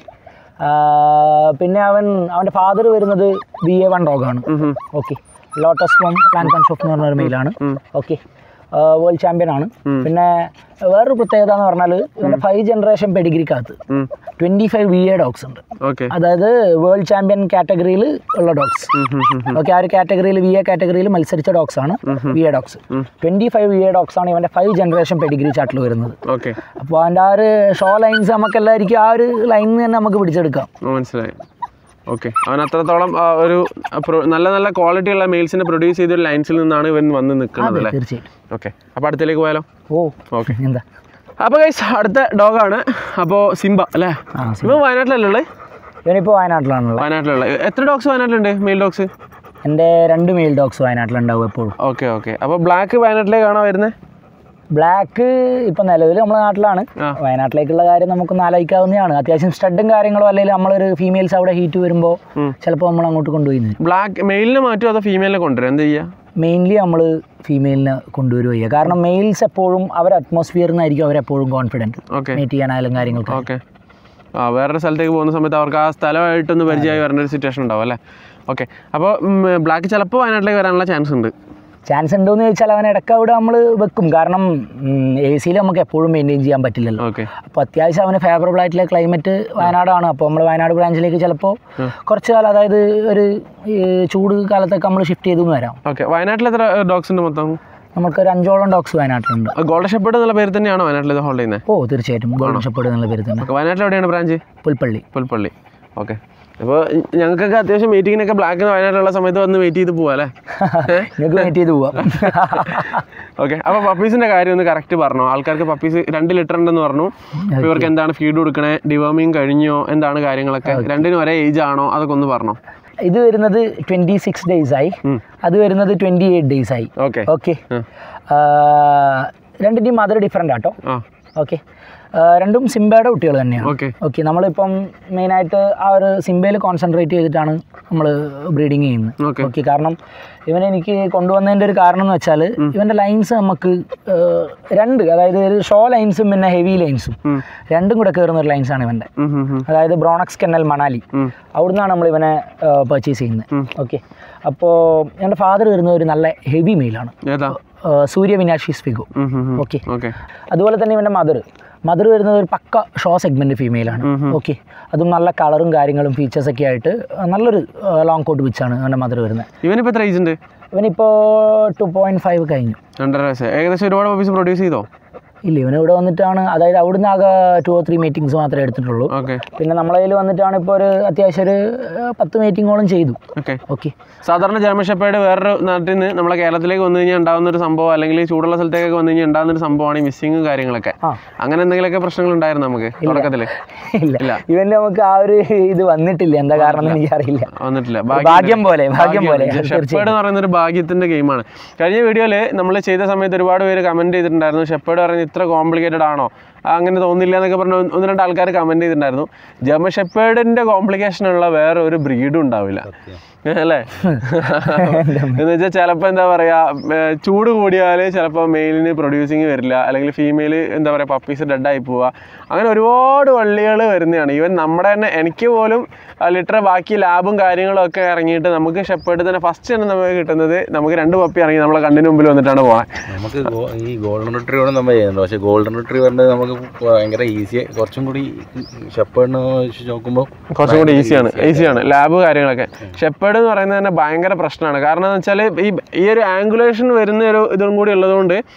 പിന്നെ അവൻ അവൻ്റെ ഫാദർ വരുന്നത് ബി എ വൺ ഡോഗാണ് ഓക്കെ ലോട്ടസ് ഫോം പ്ലാൻ പൺഷോഫ് എന്ന് പറഞ്ഞ ഒരു മെയിലാണ് ഓക്കെ വേൾഡ് ചാമ്പ്യൻ ആണ് പിന്നെ വേറൊരു പ്രത്യേകത എന്ന് പറഞ്ഞാൽ ഇവൻ്റെ ഫൈവ് ജനറേഷൻ പെഡിഗ്രിക്കകത്ത് twenty five V A dogs ഉണ്ട് ഓക്കെ അതായത് വേൾഡ് ചാമ്പ്യൻ കാറ്റഗറിയിൽ ഉള്ള ഡോഗ്സ് ഓക്കെ ആ ഒരു കാറ്റഗറിയിൽ വി എ കാറ്റഗറിയിൽ മത്സരിച്ച ഡോഗ്സ് ആണ് V A dogs twenty five V A dogs ആണ് ഇവൻ്റെ ഫൈവ് ജനറേഷൻ പെഡിഗ്രി ചാർട്ടിൽ വരുന്നത് ഓക്കെ അപ്പോൾ അതിൻ്റെ ആ ഒരു ഷോ ലൈൻസ് നമുക്ക് എല്ലാവർക്കും ആ ഒരു ലൈനിൽ തന്നെ നമുക്ക് പിടിച്ചെടുക്കാം മനസ്സിലായി ഓക്കെ അവൻ അത്രത്തോളം ആ, ഒരു pro- നല്ല നല്ല ക്വാളിറ്റി ഉള്ള മെയിൽസിനെ പ്രൊഡ്യൂസ് ചെയ്തൊരു ലൈൻസിൽ നിന്നാണ് ഇവൻ വന്ന് നിൽക്കുന്നത് അല്ലേ തീർച്ചയായിട്ടും ഓക്കെ അപ്പോൾ അടുത്തേക്ക് പോയാലോ ഓ ഓക്കെ എന്താ അപ്പോൾ ഗൈസ് അടുത്ത ഡോഗാണ് അപ്പോൾ സിംബ അല്ലേ ആ ഇവൻ വയനാട്ടിലല്ലേ ഉള്ളത് ഇവനിപ്പോൾ വയനാട്ടിലാണുള്ളത് വയനാട്ടിലുള്ള എത്ര ഡോഗ്സ് വയനാട്ടിലുണ്ട് മെയിൽ ഡോഗ്സ് എൻ്റെ രണ്ട് മെയിൽ ഡോഗ്സ് വയനാട്ടിലുണ്ടാവും എപ്പോഴും ഓക്കെ ഓക്കെ അപ്പോൾ ബ്ലാക്ക് വയനാട്ടിലേക്കാണോ വരുന്നത് ബ്ലാക്ക് ഇപ്പം നിലവിൽ നമ്മുടെ നാട്ടിലാണ് ആ. വയനാട്ടിലേക്കുള്ള കാര്യം നമുക്കൊന്ന് ആലോചിക്കാവുന്നതാണ് അത്യാവശ്യം സ്റ്റഡും കാര്യങ്ങളും അല്ലെങ്കിൽ നമ്മളൊരു ഫീമെയിൽസ് അവിടെ ഹീറ്റ് വരുമ്പോൾ ഉം. ചിലപ്പോൾ നമ്മൾ അങ്ങോട്ട് കൊണ്ടുപോയി തരും ബ്ലാക്ക് മെയിലിനെ മാറ്റുമോ അതോ ഫീമെയിലിനെ കൊണ്ടുവരും എന്താ ചെയ്യുക മെയിൻലി നമ്മൾ ഫീമെയിലിനെ കൊണ്ടുവരിക ചെയ്യുക കാരണം മെയിൽസ് എപ്പോഴും അവർ അറ്റ്മോസ്ഫിയറിൽ നിന്നായിരിക്കും അവരെപ്പോഴും കോൺഫിഡൻറ്റ് ഓക്കെ മീറ്റ് ചെയ്യാനായാലും കാര്യങ്ങൾക്ക് ഓക്കെ ആ വേറൊരു സ്ഥലത്തേക്ക് പോകുന്ന സമയത്ത് അവർക്ക് ആ സ്ഥലമായിട്ടൊന്ന് പരിചയമായി വരേണ്ട ഒരു സിറ്റുവേഷൻ ഉണ്ടാവും അല്ലേ ഓക്കെ അപ്പോൾ ബ്ലാക്ക് ചിലപ്പോൾ വയനാട്ടിലേക്ക് വരാനുള്ള ചാൻസ് ഉണ്ട് ചാൻസ് ഉണ്ടോയെന്ന് ചോദിച്ചാൽ അവൻ ഇടയ്ക്ക് അവിടെ നമ്മൾ വെക്കും കാരണം എ സിയിൽ നമുക്ക് എപ്പോഴും മെയിൻറ്റെയിൻ ചെയ്യാൻ പറ്റില്ലല്ലോ ഓക്കെ അപ്പോൾ അത്യാവശ്യം അവന് ഫേവറബിൾ ആയിട്ടുള്ള ക്ലൈമറ്റ് വയനാടാണ് അപ്പോൾ നമ്മൾ വയനാട് ബ്രാഞ്ചിലേക്ക് ചിലപ്പോൾ കുറച്ച് കാലം അതായത് ഒരു ഈ ചൂട് കാലത്തൊക്കെ നമ്മൾ ഷിഫ്റ്റ് ചെയ്തു വരാം ഓക്കെ വയനാട്ടിൽ എത്ര ഡോഗ്സ് ഉണ്ട് മൊത്തം നമുക്കൊരു അഞ്ചോളം ഡോഗ്സ് വയനാട്ടിലുണ്ട് ഗോൾഡൻ ഷെപ്പേർഡ് എന്നുള്ള പേര് തന്നെയാണോ വയനാട്ടിൽ ഇത് ഹോൾഡ് ചെയ്യുന്നത് ഓ തീർച്ചയായിട്ടും ഗോൾഡൻ ഷെപ്പേർഡ് എന്നുള്ള പേര് തന്നെ ഓക്കെ വയനാട്ടിൽ എവിടെയാണ് ബ്രാഞ്ച് പുൽപ്പള്ളി പുൽപ്പള്ളി ഓക്കെ അപ്പോൾ ഞങ്ങൾക്കൊക്കെ അത്യാവശ്യം മീറ്റിങ്ങിനൊക്കെ ബ്ലാക്ക് വയനാട്ടിലുള്ള സമയത്ത് വന്ന് വെയിറ്റ് ചെയ്ത് പോവാം അല്ലേ നിങ്ങൾക്ക് വെയിറ്റ് ചെയ്ത് പോവാം ഓക്കെ അപ്പോൾ പപ്പീസിൻ്റെ കാര്യം ഒന്ന് കറക്റ്റ് പറഞ്ഞോ ആൾക്കാർക്ക് പപ്പീസ് രണ്ട് ലിറ്റർ ഉണ്ടെന്ന് പറഞ്ഞു അപ്പോൾ ഇവർക്ക് എന്താണ് ഫീഡ് കൊടുക്കണേ ഡിവോമിങ് കഴിഞ്ഞോ എന്താണ് കാര്യങ്ങളൊക്കെ രണ്ടിനും ഒരേ ഏജ് ആണോ അതൊക്കെ ഒന്ന് പറഞ്ഞോ ഇത് വരുന്നത് ട്വൻറ്റി സിക്സ് ഡേയ്സ് ആയി ഉം. അത് വരുന്നത് ട്വൻറ്റി എയ്റ്റ് ഡേയ്സ് ആയി ഓക്കെ ഓക്കെ രണ്ടിൻ്റെയും മദർ ഡിഫറെൻ്റ് ആട്ടോ ആ ഓക്കെ രണ്ടും സിംബയുടെ കുട്ടികൾ തന്നെയാണ് ഓക്കെ ഓക്കെ നമ്മളിപ്പം മെയിനായിട്ട് ആ ഒരു സിംബയിൽ കോൺസെൻട്രേറ്റ് ചെയ്തിട്ടാണ് നമ്മൾ ബ്രീഡിങ് ചെയ്യുന്നത് ഓക്കെ ഓക്കെ കാരണം ഇവനെ എനിക്ക് കൊണ്ടുവന്നതിൻ്റെ ഒരു കാരണം എന്ന് വെച്ചാൽ ഇവൻ്റെ ലൈൻസ് നമുക്ക് ആ, രണ്ട് അതായത് ഒരു ഷോ ലൈൻസും പിന്നെ ഹെവി ലൈൻസും ഉം. രണ്ടും കൂടെ കയറുന്ന ഒരു ലൈൻസാണ് ഇവൻ്റെ ഉം, ഉം, ഉം. അതായത് ബ്രോണക്സ് കെന്നൽ മണാലി ഉം. അവിടുന്നാണ് നമ്മൾ ഇവനെ പർച്ചേസ് ചെയ്യുന്നത് ഉം. ഓക്കെ അപ്പോൾ എൻ്റെ ഫാദർ വരുന്നത് ഒരു നല്ല ഹെവി മെയിലാണ് ഏതാ സൂര്യ വിനാഷീസ് ഫിഗോ ഉം, ഉം, ഉം. ഓക്കെ ഓക്കെ അതുപോലെ തന്നെ ഇവൻ്റെ മദർ മദർ വരുന്നത് ഒരു പക്ക ഷോ സെഗ്മെൻറ്റ് ഫീമെയിലാണ് ഓക്കെ അതും നല്ല കളറും കാര്യങ്ങളും ഫീച്ചേഴ്സൊക്കെ ആയിട്ട് ആ, നല്ലൊരു ലോങ് കോട്ട് വിച്ചാണ് അവൻ്റെ മദർ വരുന്നത് ഇവനിപ്പോൾ എത്ര ഏജ് ഉണ്ട് ഇവനിപ്പോൾ ടു പോയിൻറ്റ് ഫൈവ് കഴിഞ്ഞു രണ്ടര വയസ്സ് ഏകദേശം ഒരുപാട് പപ്പീസ് പ്രൊഡ്യൂസ് ചെയ്തോ ഇല്ല ഇവന് ഇവിടെ വന്നിട്ടാണ് അതായത് അവിടുന്ന് ആകെ ടു ഓ ത്രീ മീറ്റിംഗ്സ് മാത്രമേ എടുത്തിട്ടുള്ളൂ ഓക്കെ പിന്നെ നമ്മളെ കയ്യിൽ വന്നിട്ടാണ് ഇപ്പോൾ ഒരു അത്യാവശ്യം ഒരു ആ, പത്ത് മീറ്റിങ്ങോളം ചെയ്തു ഓക്കെ ഓക്കെ സാധാരണ ജർമ്മൻ ഷെപ്പേർഡ് വേറൊരു നാട്ടിൽ നിന്ന് നമ്മളെ കേരളത്തിലേക്ക് വന്നു കഴിഞ്ഞാൽ ഉണ്ടാകുന്ന ഒരു സംഭവം അല്ലെങ്കിൽ ചൂടുള്ള സ്ഥലത്തേക്കൊക്കെ വന്നു കഴിഞ്ഞാൽ ഉണ്ടാകുന്ന ഒരു സംഭവമാണ് ഈ മിസ്സിങ് കാര്യങ്ങളൊക്കെ ആ അങ്ങനെ എന്തെങ്കിലുമൊക്കെ പ്രശ്നങ്ങൾ ഉണ്ടായിരുന്നു നമുക്ക് തുടക്കത്തിൽ ഇല്ല ഇവന് നമുക്ക് ആ ഒരു ഇത് വന്നിട്ടില്ല എന്താ കാരണം എന്ന് എനിക്കറിയില്ല വന്നിട്ടില്ല ഭാഗ്യം പോലെ ഭാഗ്യം പോലെ ഷെപ്പേർഡ് എന്ന് പറയുന്ന ഒരു ഭാഗ്യത്തിന്റെ ഗെയിമാണ് കഴിഞ്ഞ വീഡിയോയിൽ നമ്മൾ ചെയ്ത സമയത്ത് ഒരുപാട് പേര് കമന്റ് ചെയ്തിട്ടുണ്ടായിരുന്നു ഷെപ്പേർഡ് പറയുന്നത് ഇത്ര കോംപ്ലിക്കേറ്റഡ് ആണോ ആ, അങ്ങനെ തോന്നില്ല എന്നൊക്കെ പറഞ്ഞ് ഒന്ന് ഒന്ന് രണ്ട് ആൾക്കാർ കമന്റ് ചെയ്തിട്ടുണ്ടായിരുന്നു ജർമ്മൻ ഷെപ്പേർഡിന്റെ കോംപ്ലിക്കേഷൻ ഉള്ള വേറെ ഒരു ബ്രീഡും ഉണ്ടാവില്ല അല്ലേ എന്ന് വെച്ചാൽ ചിലപ്പോൾ എന്താ പറയാ ഏ, ചൂട് കൂടിയാൽ ചിലപ്പോൾ മെയിലിന് പ്രൊഡ്യൂസിങ് വരില്ല അല്ലെങ്കിൽ ഫീമെയിൽ എന്താ പറയാ പപ്പീസ് ഡെഡായി പോവുക അങ്ങനെ ഒരുപാട് വള്ളികൾ വരുന്നതാണ് ഈവൻ നമ്മുടെ തന്നെ എനിക്ക് പോലും ലിറ്റർ ബാക്കി ലാബും കാര്യങ്ങളും ഒക്കെ ഇറങ്ങിയിട്ട് നമുക്ക് ഷെപ്പേർഡ് തന്നെ ഫസ്റ്റ് തന്നെ നമുക്ക് കിട്ടുന്നത് നമുക്ക് രണ്ട് പപ്പി ഇറങ്ങി നമ്മളെ കണ്ണിന് മുമ്പിൽ വന്നിട്ടാണ് പോകാൻ നമുക്ക് ഗോ- ഈ ഗോൾഡൻ റിട്രീവർ നമ്മൾ ചെയ്യുന്നുണ്ട് പക്ഷേ ഗോൾഡൻ റിട്രീവറിൻ്റെ നമുക്ക് ഭയങ്കര ഈസി കുറച്ചും കൂടി ഷെപ്പേഡിനെ വെച്ച് നോക്കുമ്പോൾ കുറച്ചും കൂടി ഈസിയാണ് ഈസിയാണ് ലാബ് കാര്യങ്ങളൊക്കെ ഷെപ്പേർഡ് എന്ന് പറയുന്നത് തന്നെ ഭയങ്കര പ്രശ്നമാണ് കാരണം എന്ന് വെച്ചാൽ ഈ ഈ ഒരു ആംഗുലേഷൻ വരുന്ന ഒരു ഇതും കൂടി ഉള്ളതുകൊണ്ട്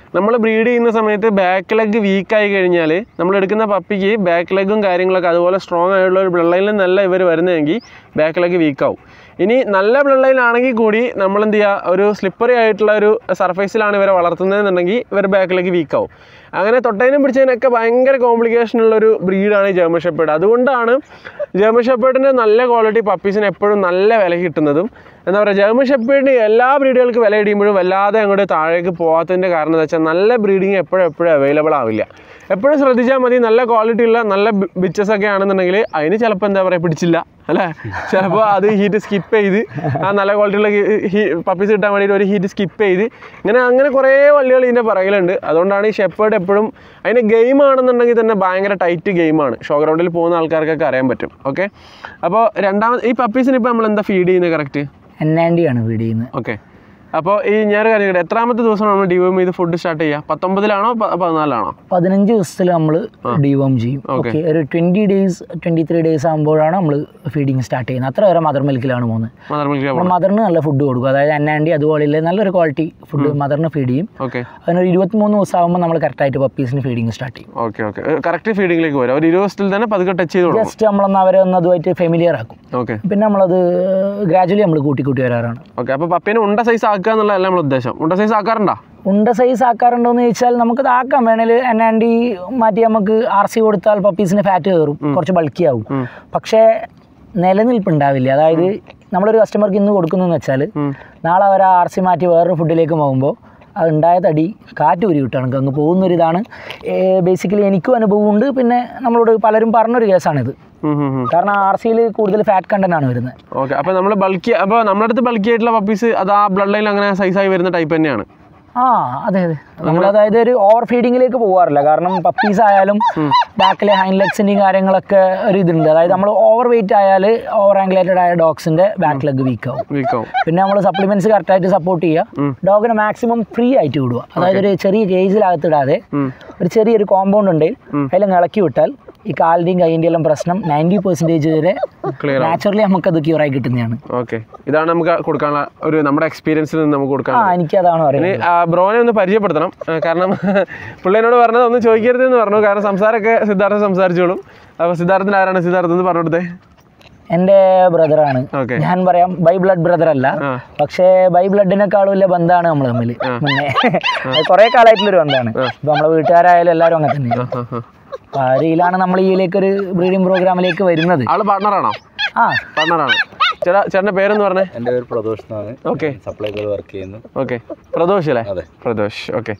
നമ്മൾ ബ്രീഡ് ചെയ്യുന്ന സമയത്ത് ബാക്ക് ലെഗ് വീക്കായി കഴിഞ്ഞാൽ നമ്മൾ എടുക്കുന്ന പപ്പിക്ക് ബാക്ക് ലെഗും കാര്യങ്ങളൊക്കെ അതുപോലെ സ്ട്രോങ് ആയിട്ടുള്ള ഒരു ബ്ലഡ് ലൈനിൽ നല്ല ഇവർ വരുന്നതെങ്കിൽ ബാക്ക് ലെഗ് വീക്കാവും ഇനി നല്ല ബ്ലഡ് ലൈനാണെങ്കിൽ കൂടി നമ്മൾ എന്ത് ചെയ്യുക ഒരു സ്ലിപ്പറി ആയിട്ടുള്ള ഒരു സർഫേസിലാണ് ഇവരെ വളർത്തുന്നതെന്നുണ്ടെങ്കിൽ ഇവർ ബാക്കിലേക്ക് വീക്കാവും അങ്ങനെ തൊട്ടതിനും പിടിച്ചതിനൊക്കെ ഭയങ്കര കോംപ്ലിക്കേഷൻ ഉള്ള ഒരു ബ്രീഡാണ് ഈ ജർമ്മൻ ഷെപ്പേർഡ് അതുകൊണ്ടാണ് ജർമ്മൻ ഷെപ്പേർഡിൻ്റെ നല്ല ക്വാളിറ്റി പപ്പീസിന് എപ്പോഴും നല്ല വില കിട്ടുന്നതും എന്താ പറയുക ജർമ്മൻ ഷെപ്പേർഡിന് എല്ലാ ബ്രീഡുകൾക്ക് വില ഇടിയുമ്പോഴും വല്ലാതെ അങ്ങോട്ട് താഴേക്ക് പോകാത്തതിൻ്റെ കാരണം എന്താ വെച്ചാൽ നല്ല ബ്രീഡിങ് എപ്പോഴും എപ്പോഴും അവൈലബിൾ ആവില്ല എപ്പോഴും ശ്രദ്ധിച്ചാൽ മതി നല്ല ക്വാളിറ്റി ഉള്ള നല്ല ബിച്ചസ് ഒക്കെ ആണെന്നുണ്ടെങ്കിൽ അതിന് ചിലപ്പോൾ എന്താ പറയുക പിടിച്ചില്ല അല്ലേ ചിലപ്പോൾ അത് ഹീറ്റ് സ്കിപ്പ് ചെയ്ത് ആ നല്ല ക്വാളിറ്റിയുള്ള പപ്പീസ് കിട്ടാൻ വേണ്ടിയിട്ട് ഒരു ഹീറ്റ് സ്കിപ്പ് ചെയ്ത് ഇങ്ങനെ അങ്ങനെ കുറേ വള്ളികൾ ഇതിൻ്റെ പുറകിലുണ്ട് അതുകൊണ്ടാണ് ഈ ഷെപ്പേർഡ് എപ്പോഴും അതിൻ്റെ ഗെയിം ആണെന്നുണ്ടെങ്കിൽ തന്നെ ഭയങ്കര ടൈറ്റ് ഗെയിമാണ് ഷോ ഗ്രൗണ്ടിൽ പോകുന്ന ആൾക്കാർക്കൊക്കെ അറിയാൻ പറ്റും ഓക്കെ അപ്പോൾ രണ്ടാമത് ഈ പപ്പീസിന് ഇപ്പോൾ നമ്മൾ എന്താ ഫീഡ് ചെയ്യുന്നത് കറക്റ്റ് എൻ ആൻഡി ആണ് ഫീഡ് ചെയ്യുന്നത് ഓക്കെ അപ്പോൾ ഈ ഞാനൊരു കാര്യം ചോദിക്കട്ടെ എത്രാമത്തെ ദിവസം നമ്മൾ ഡിവോം ചെയ്ത് ഫുഡ് സ്റ്റാർട്ട് ചെയ്യുക പത്തൊമ്പതിലാണോ പ- പതിനാലിലാണോ പതിനഞ്ച് ദിവസത്തിൽ നമ്മൾ ഡിവോം ചെയ്യും Okay. ഓക്കെ ഒരു twenty days twenty three days ആകുമ്പോഴാണ് നമ്മൾ ഫീഡിങ് സ്റ്റാർട്ട് ചെയ്യുന്നത് അത്ര വരെ മദർ മിൽക്കിലാണ് പോകുന്നത് മദർ മിൽക്ക് നമ്മൾ മദറിന് നല്ല ഫുഡ് കൊടുക്കും അതായത് എൻ ആൻഡി അതുപോലെ നല്ലൊരു ക്വാളിറ്റി ഫുഡ് മദറിന് ഫീഡ് ചെയ്യും ഓക്കെ അതിനൊരു ഇരുപത്തിമൂന്ന് ദിവസം ആകുമ്പോൾ നമ്മൾ കറക്റ്റായിട്ട് പപ്പീസിന് ഫീഡിങ് സ്റ്റാർട്ട് ചെയ്യും ഓക്കെ ഓക്കെ കറക്റ്റ് ഫീഡിങ്ങിലേക്ക് വരാം ഒരു ഇരുപത് ദിവസത്തിൽ തന്നെ പതുക്കെ ടച്ച് ചെയ്ത് തുടങ്ങും ജസ്റ്റ് നമ്മളൊന്ന് അവരെ ഒന്ന് അതുമായിട്ട് ഫെമിലിയർ ആക്കും ഓക്കെ പിന്നെ നമ്മളത് ഗ്രാജുവലി നമ്മൾ കൂട്ടി കൂട്ടി വരാറാണ് ഓക്കെ അപ്പോൾ പപ്പീനെ ഉണ്ട സൈസ് ആക്കുക എന്നുള്ളതല്ല നമ്മൾ ഉദ്ദേശം ഉണ്ട സൈസ് ആക്കാറുണ്ടോ ഉണ്ട സൈസ് ആക്കാറുണ്ടോ എന്ന് ചോദിച്ചാൽ നമുക്കത് ആക്കാം വേണേൽ എൻ ആൻഡി മാറ്റി നമുക്ക് ആർ സി കൊടുത്താൽ പപ്പീസിന് ഫാറ്റ് കയറും കുറച്ച് ബൾക്കി ആവും പക്ഷേ നിലനിൽപ്പുണ്ടാവില്ല അതായത് നമ്മളൊരു കസ്റ്റമർക്ക് ഇന്ന് കൊടുക്കുന്നതെന്ന് വെച്ചാൽ നാളെ അവർ ആർ സി മാറ്റി വേറൊരു ഫുഡിലേക്ക് പോകുമ്പോൾ അത് ഉണ്ടായ തടി കാറ്റ് ഊരി വിട്ടാണ് അങ്ങ് പോകുന്നൊരിതാണ് ബേസിക്കലി എനിക്കും അനുഭവമുണ്ട് പിന്നെ നമ്മളോട് പലരും പറഞ്ഞൊരു കേസാണിത് കാരണം ആർ സിയിൽ കൂടുതൽ ഫാറ്റ് കണ്ടന്റ് ആണ് വരുന്നത് ഓക്കെ അപ്പോൾ നമ്മൾ ബൾക്കി അപ്പോൾ നമ്മുടെ അടുത്ത് ബൾക്കി ആയിട്ടുള്ള പപ്പീസ് അത് ആ ബ്ലഡ് ലൈൻ അങ്ങനെ സൈസായി വരുന്ന ടൈപ്പ് തന്നെയാണ് ആ അതെ അതെ നമ്മൾ അതായത് ഒരു ഓവർ ഫീഡിങ്ങിലേക്ക് പോകാറില്ല കാരണം പപ്പീസ് ആയാലും ബാക്കിലെ ഹൈൻഡ് ലെഗ്സിൻ്റെയും കാര്യങ്ങളൊക്കെ ഒരു ഇതുണ്ട് അതായത് നമ്മൾ ഓവർ വെയിറ്റ് ആയാൽ ഓവർ ആംഗുലേറ്റഡ് ആയ ഡോഗ്സിൻ്റെ ബാക്ക് ലെഗ് വീക്ക് ആവും വീക്കാവും പിന്നെ നമ്മൾ സപ്ലിമെന്റ്സ് കറക്റ്റായിട്ട് സപ്പോർട്ട് ചെയ്യുക ഡോഗിനെ മാക്സിമം ഫ്രീ ആയിട്ട് വിടുക അതായത് ഒരു ചെറിയ കേജിലകത്തിടാതെ ഒരു ചെറിയൊരു കോമ്പൗണ്ട് ഉണ്ടെങ്കിൽ അതിലങ്ങ് ഇളക്കി വിട്ടാൽ ഈ കാലിൻ്റെയും കൈൻ്റെയും എല്ലാം പ്രശ്നം നയൻറ്റി പെർസെൻറ്റേജ് വരെ ക്ലിയർ നാച്ചുറലി നമുക്കത് ക്യൂറായി കിട്ടുന്നതാണ് ഓക്കെ ഇതാണ് നമുക്ക് കൊടുക്കാനുള്ള ഒരു നമ്മുടെ എക്സ്പീരിയൻസിൽ നിന്ന് നമുക്ക് കൊടുക്കാൻ ആ എനിക്കതാണ് പറയുന്നത് ഇനി ആ, ബ്രോനെ ഒന്ന് പരിചയപ്പെടുത്തണം ആ, കാരണം പുള്ളിനോട് പറഞ്ഞത് ഒന്നും ചോദിക്കരുത് എന്ന് പറഞ്ഞു കാരണം സംസാരമൊക്കെ സിദ്ധാർത്ഥ സംസാരിച്ചോളും അപ്പോൾ സിദ്ധാർത്ഥിന് ആരാണ് സിദ്ധാർത്ഥ എന്ന് പറഞ്ഞു കൊടുത്തേ എൻ്റെ ബ്രദറാണ് ഓക്കെ ഞാൻ പറയാം ബൈ ബ്ലഡ് ബ്രദർ അല്ല ആ. പക്ഷേ ബൈ ബ്ലഡിനെക്കാളും വലിയ ബന്ധമാണ് നമ്മൾ തമ്മിൽ മുന്നേ അത് കുറേ കാലമായിട്ടുള്ളൊരു ബന്ധമാണ് ഇപ്പൊ നമ്മളെ വീട്ടുകാരായാലും എല്ലാവരും അങ്ങനെ തന്നെയാണ് അപ്പൊ ആ രീതിയിലാണ് നമ്മൾ ഇതിലേക്ക് ഒരു ബ്രീഡിംഗ് പ്രോഗ്രാമിലേക്ക് വരുന്നത് ആള് പാർട്ണറാണോ ആ പാർട്ണറാണ് ചേട്ടാ ചേട്ടൻ്റെ പേരെന്ന് പറഞ്ഞേ എൻ്റെ പേര് പ്രദോഷ് എന്നാണ് ഓക്കെ സപ്ലൈകോയിൽ വർക്ക് ചെയ്യുന്നു ഓക്കെ പ്രദോഷ് അല്ലേ അതെ പ്രദോഷ് ഓക്കെ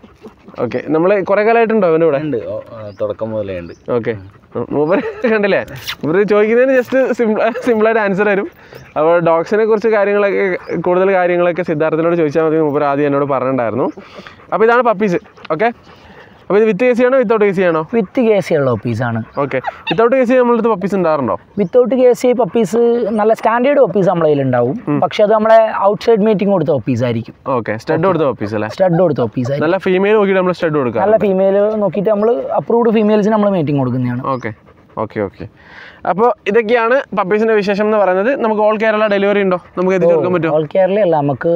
ഓക്കെ നമ്മൾ കുറേ കാലമായിട്ടുണ്ടോ അവൻ്റെ കൂടെ ഉണ്ട് ഓ, ആ, തുടക്കം മുതലേ ഉണ്ട് ഓക്കെ മൂപ്പർ കണ്ടില്ലേ മൂപ്പർ ചോദിക്കുന്നതിന് ജസ്റ്റ് സിമ്പിൾ സിമ്പിളായിട്ട് ആൻസർ തരും അപ്പോൾ ഡോഗ്സിനെ കുറിച്ച് കാര്യങ്ങളൊക്കെ കൂടുതൽ കാര്യങ്ങളൊക്കെ സിദ്ധാർത്ഥനോട് ചോദിച്ചാൽ മതി മൂപ്പർ ആദ്യം എന്നോട് പറഞ്ഞിട്ടുണ്ടായിരുന്നു അപ്പോൾ ഇതാണ് പപ്പീസ് ഓക്കെ അപ്പോൾ ഇത് വിത്ത് കെ സി ആണോ വിത്തൗട്ട് കെ സി ആണോ വിത്ത് കെ സി ഉള്ള ഒപ്പീസാണ് ഓക്കെ വിത്തൗട്ട് കെ സി നമ്മളുടെ അടുത്ത് പപ്പീസ് ഉണ്ടാറുണ്ടോ വിത്തൗട്ട് കെ സി പപ്പീസ് നല്ല സ്റ്റാൻഡേർഡ് ഒപ്പീസ് നമ്മളെ കയ്യിലുണ്ടാവും പക്ഷെ അത് നമ്മളെ ഔട്ട്സൈഡ് മീറ്റിംഗ് കൊടുത്ത ഒപ്പീസ് ആയിരിക്കും ഓക്കെ സ്റ്റഡ് കൊടുത്ത പപ്പീസ് അല്ലേ സ്റ്റഡ് കൊടുത്ത ഒപ്പീസ് ആയിരിക്കും നല്ല ഫീമെയിൽ നോക്കിയിട്ട് നമ്മൾ സ്റ്റഡ് കൊടുക്കാം നല്ല ഫീമെയിൽ നോക്കിയിട്ട് നമ്മൾ അപ്രൂവ്ഡ് ഫീമെയിൽസിന് നമ്മൾ മീറ്റിംഗ് കൊടുക്കുന്നതാണ് ഓക്കെ ഓക്കെ ഓക്കെ അപ്പോൾ ഇതൊക്കെയാണ് പപ്പീസിൻ്റെ വിശേഷം എന്ന് പറയുന്നത് നമുക്ക് ഓൾ കേരള ഡെലിവറി ഉണ്ടോ നമുക്ക് എത്തിച്ചു കൊടുക്കാൻ പറ്റുമോ ഓൾ കേരളയല്ല നമുക്ക്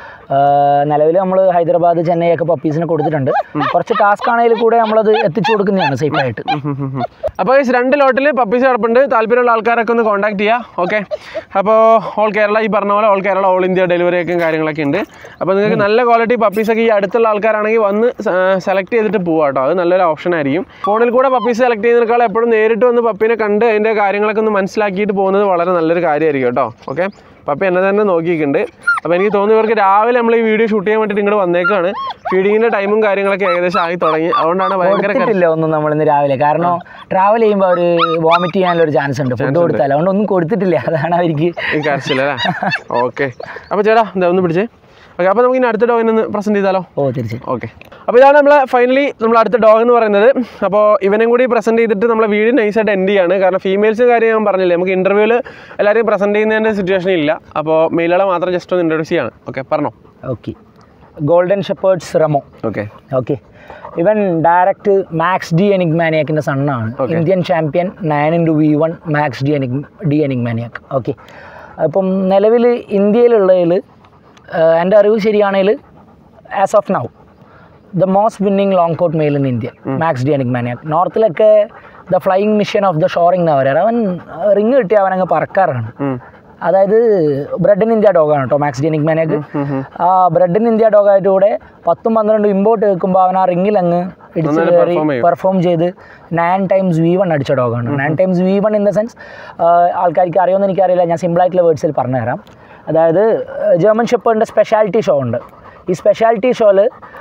നിലവിൽ നമ്മൾ ഹൈദരാബാദ് ചെന്നൈ ഒക്കെ പപ്പീസിന് കൊടുത്തിട്ടുണ്ട് കുറച്ച് ടാസ്ക് ആണെങ്കിൽ കൂടെ നമ്മളത് എത്തിച്ചു കൊടുക്കുന്നതാണ് സേഫ് ആയിട്ട് അപ്പോൾ ഈ രണ്ട് ലോട്ടിൽ പപ്പീസ് കിടപ്പുണ്ട് താല്പര്യമുള്ള ആൾക്കാരൊക്കെ ഒന്ന് കോൺടാക്ട് ചെയ്യുക ഓക്കെ അപ്പോൾ ഓൾ കേരള ഈ പറഞ്ഞ പോലെ ഓൾ കേരള ഓൾ ഇന്ത്യ ഡെലിവറിയൊക്കെ കാര്യങ്ങളൊക്കെ ഉണ്ട് അപ്പോൾ നിങ്ങൾക്ക് നല്ല ക്വാളിറ്റി പപ്പീസൊക്കെ ഈ അടുത്തുള്ള ആൾക്കാരാണെങ്കിൽ വന്ന് സെലക്ട് ചെയ്തിട്ട് പോവാം കേട്ടോ അത് നല്ലൊരു ഓപ്ഷൻ ആയിരിക്കും ഫോണിൽ കൂടെ പപ്പീസ് സെലക്ട് ചെയ്യുന്നതിനേക്കാൾ എപ്പോഴും നേരിട്ട് വന്ന് പപ്പീനെ കണ്ട് അതിൻ്റെ കാര്യങ്ങളൊക്കെ ഒന്ന് മനസ്സിലാക്കിയിട്ട് പോകുന്നത് വളരെ നല്ലൊരു കാര്യമായിരിക്കും കേട്ടോ ഓക്കെ പപ്പി എന്നെ തന്നെ നോക്കിയിട്ടുണ്ട് അപ്പോൾ എനിക്ക് തോന്നുന്നു ഇവർക്ക് രാവിലെ നമ്മൾ ഈ വീഡിയോ ഷൂട്ട് ചെയ്യാൻ വേണ്ടിയിട്ട് ഇങ്ങോട്ട് വന്നേക്കാണ് ഫീഡിങ്ങിൻ്റെ ടൈമും കാര്യങ്ങളൊക്കെ ഏകദേശം ആയി തുടങ്ങി അതുകൊണ്ടാണ് ഭയങ്കര കര- കൊടുത്തിട്ടില്ല ഒന്നും നമ്മൾ ഇന്ന് രാവിലെ കാരണം ട്രാവൽ ചെയ്യുമ്പോൾ അവർ വോമിറ്റ് ചെയ്യാനുള്ള ഒരു ചാൻസ് ഉണ്ട് ഫുഡ് കൊടുത്താൽ അതുകൊണ്ട് ഒന്നും കൊടുത്തിട്ടില്ല അതാണ് അവർക്ക് ഈ കരച്ചിലല്ലേ ഓക്കെ അപ്പോൾ ചേട്ടാ എന്താ ഒന്ന് പിടിച്ചേ ഓക്കെ അപ്പോൾ നമുക്ക് ഇനി അടുത്ത ഡോഗിനെ ഒന്ന് പ്രസൻറ്റ് ചെയ്താലോ ഓ തീർച്ചയായും ഓക്കെ അപ്പോൾ ഇതാണ് നമ്മളെ ഫൈനലി നമ്മൾ അടുത്ത ഡോഗ് എന്ന് പറയുന്നത് അപ്പോൾ ഇവനെയും കൂടി പ്രസൻറ്റ് ചെയ്തിട്ട് നമ്മളെ വീഡിയോ നൈസായിട്ട് എൻഡ് ചെയ്യാണ് കാരണം ഫീമെയിൽസ് കാര്യം ഞാൻ പറഞ്ഞില്ലേ നമുക്ക് ഇൻ്റർവ്യൂവിൽ എല്ലാവരെയും പ്രസൻറ്റ് ചെയ്യുന്നതിൻ്റെ സിറ്റുവേഷൻ ഇല്ല അപ്പോൾ മെയിലുകളെ മാത്രം ജസ്റ്റ് ഒന്ന് ഇൻട്രൊഡ്യൂസ് ചെയ്യാണ് ഓക്കെ പറഞ്ഞോ ഓക്കെ ഗോൾഡൻ ഷെപ്പേർഡ്സ് റമോ ഓക്കെ ഓക്കെ ഇവൻ ഡയറക്റ്റ് മാക്സ് ഡി എനിക് മാനിയാക്കിൻ്റെ സണ്ണാണ് Okay. Indian champion nine into V one Max D എനിക് ഡി എനിക് മാനിയാക്ക് ഓക്കെ അപ്പം നിലവിൽ ഇന്ത്യയിലുള്ളതിൽ എൻ്റെ അറിവ് ശരിയാണെങ്കിൽ as of now the most winning long coat male in India Max ഡിയാനിക് മാനിയാക് നോർത്തിലൊക്കെ the flying mission of the ഷോറിംഗ് എന്നാ പറയാറ് അവൻ റിങ് കിട്ടി അവൻ അങ്ങ് പറക്കാറാണ് ഉം. അതായത് ബ്രെഡ് ഇൻ ഇന്ത്യ ഡോഗാണ് കേട്ടോ മാക്സ് ഡിയാനിക് മാനിയാക് ആ ബ്രെഡ് ഇൻ ഇന്ത്യ ഡോഗായിട്ട് കൂടെ പത്തും പന്ത്രണ്ടും ഇമ്പോർട്ട് വെക്കുമ്പോൾ അവൻ ആ റിങ്ങിൽ അങ്ങ് ഇടിച്ച് നന്നായിട്ട് കയറി perform ചെയ്യും. പെർഫോം ചെയ്ത് നയൻ ടൈംസ് വി വൺ അടിച്ച ഡോഗാണ് nine times V one in the sense ആൾക്കാർക്ക് അറിയുമെന്ന് എനിക്കറിയില്ല ഞാൻ സിമ്പിളായിട്ടുള്ള വേർഡ്സിൽ പറഞ്ഞുതരാം അതായത് ജർമ്മൻ ഷെപ്പേറിൻ്റെ സ്പെഷ്യാലിറ്റി ഷോ ഉണ്ട് ഈ സ്പെഷ്യാലിറ്റി ഷോയിൽ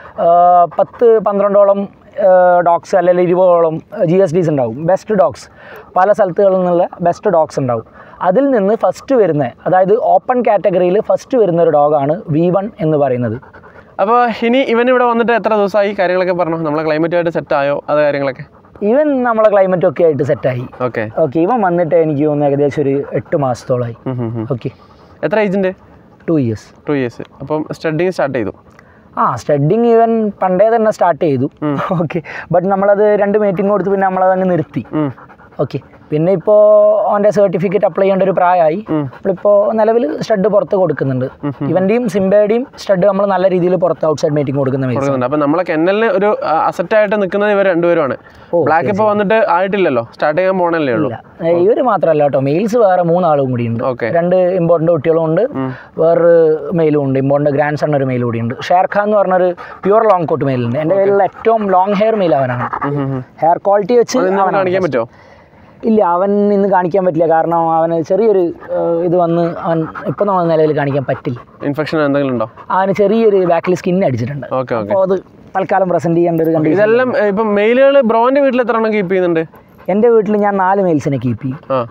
പത്ത് പന്ത്രണ്ടോളം ഡോഗ്സ് അല്ലെങ്കിൽ ഇരുപതോളം ജി എസ് ഡിസ് ഉണ്ടാവും ബെസ്റ്റ് ഡോഗ്സ് പല സ്ഥലത്തുകളിൽ നിന്നുള്ള ബെസ്റ്റ് ഡോഗ്സ് ഉണ്ടാവും അതിൽ നിന്ന് ഫസ്റ്റ് വരുന്ന അതായത് ഓപ്പൺ കാറ്റഗറിയിൽ ഫസ്റ്റ് വരുന്ന ഒരു ഡോഗാണ് വി വൺ എന്ന് പറയുന്നത് അപ്പോൾ ഇനി ഇവൻ ഇവിടെ വന്നിട്ട് എത്ര ദിവസമായി കാര്യങ്ങളൊക്കെ പറഞ്ഞു നമ്മളെ ക്ലൈമറ്റുമായിട്ട് സെറ്റ് ആയോ അത് കാര്യങ്ങളൊക്കെ ഈവൻ നമ്മളെ ക്ലൈമറ്റ് ഒക്കെ ആയിട്ട് സെറ്റായി ഓക്കെ ഓക്കെ ഇവൻ വന്നിട്ട് എനിക്ക് തോന്നുന്നു ഏകദേശം ഒരു എട്ട് മാസത്തോളമായി ഓക്കെ എത്ര ഏജിൻ്റെ ടു ഇയേഴ്സ് ടു ഇയേഴ്സ് അപ്പം സ്റ്റഡിങ് സ്റ്റാർട്ട് ചെയ്തു ആ സ്റ്റഡിങ് ഈവൻ പണ്ടേ തന്നെ സ്റ്റാർട്ട് ചെയ്തു ഓക്കെ ബട്ട് നമ്മളത് രണ്ട് മീറ്റിംഗ് കൊടുത്ത് പിന്നെ നമ്മളതങ്ങ് നിർത്തി ഉം. ഓക്കെ പിന്നെ ഇപ്പോൾ അവൻ്റെ സർട്ടിഫിക്കറ്റ് അപ്ലൈ ചെയ്യേണ്ട ഒരു പ്രായമായി നമ്മളിപ്പോൾ നിലവിൽ സ്റ്റഡ് പുറത്ത് കൊടുക്കുന്നുണ്ട് ഇവൻ്റെയും സിംബയുടെയും സ്റ്റഡ് നമ്മൾ നല്ല രീതിയിൽ പുറത്ത് ഔട്ട്സൈഡ് മീറ്റിംഗ് കൊടുക്കുന്ന മീൻസ് കൊടുക്കുന്നുണ്ട് അപ്പം നമ്മളെ കെന്നലിന് ഒരു അസറ്റ് ആയിട്ട് നിൽക്കുന്നത് ഇവർ രണ്ടുപേരുമാണ് ബ്ലാക്ക് ഇപ്പോൾ വന്നിട്ട് ആയിട്ടില്ലല്ലോ സ്റ്റാർട്ട് ചെയ്യാൻ പോകണല്ലേ ഉള്ളൂ ഇവർ മാത്രമല്ല കേട്ടോ മെയിൽസ് വേറെ മൂന്നാളും കൂടി ഉണ്ട് ഓക്കെ രണ്ട് ഇമ്പോർട്ടൻ്റ് കുട്ടികളും ഉണ്ട് വേറൊരു മെയിലും ഉണ്ട് ഇമ്പോർട്ടൻ്റ് ഗ്രാൻഡ് സൺ ഒരു മെയിൽ കൂടി ഉണ്ട് ഷേർ ഖാൻ എന്ന് പറഞ്ഞൊരു പ്യൂർ ലോങ് കോട്ട് മെയിലുണ്ട് എൻ്റെ കയ്യിലുള്ള ഏറ്റവും ലോങ് ഹെയർ മെയിൽ അവനാണ് ഹെയർ ക്വാളിറ്റി വെച്ച് ഇന്ന് അവനാണ് കാണിക്കാൻ പറ്റുമോ ഇല്ല അവൻ ഇന്ന് കാണിക്കാൻ പറ്റില്ല കാരണം അവന് ചെറിയൊരു ഏഹ്, ഇത് വന്ന് അവൻ ഇപ്പം നമ്മൾ നിലവിൽ കാണിക്കാൻ പറ്റില്ല ഇൻഫെക്ഷൻ എന്തെങ്കിലും ഉണ്ടോ അവന് ചെറിയൊരു ബാക്കിൽ സ്കിൻ അടിച്ചിട്ടുണ്ട് ഓക്കെ ഓക്കെ അപ്പോൾ അത് തൽക്കാലം പ്രസൻറ്റ് ചെയ്യേണ്ട ഒരു കണ്ടീഷൻ ഇതെല്ലാം ഏ, ഇപ്പം മെയിലുകൾ ബ്രോന്റെ വീട്ടിൽ എത്ര എണ്ണം കീപ്പ് ചെയ്യുന്നുണ്ട് എൻ്റെ വീട്ടിൽ ഞാൻ നാല് മെയിൽസിനെ കീപ്പ് ചെയ്യും ആ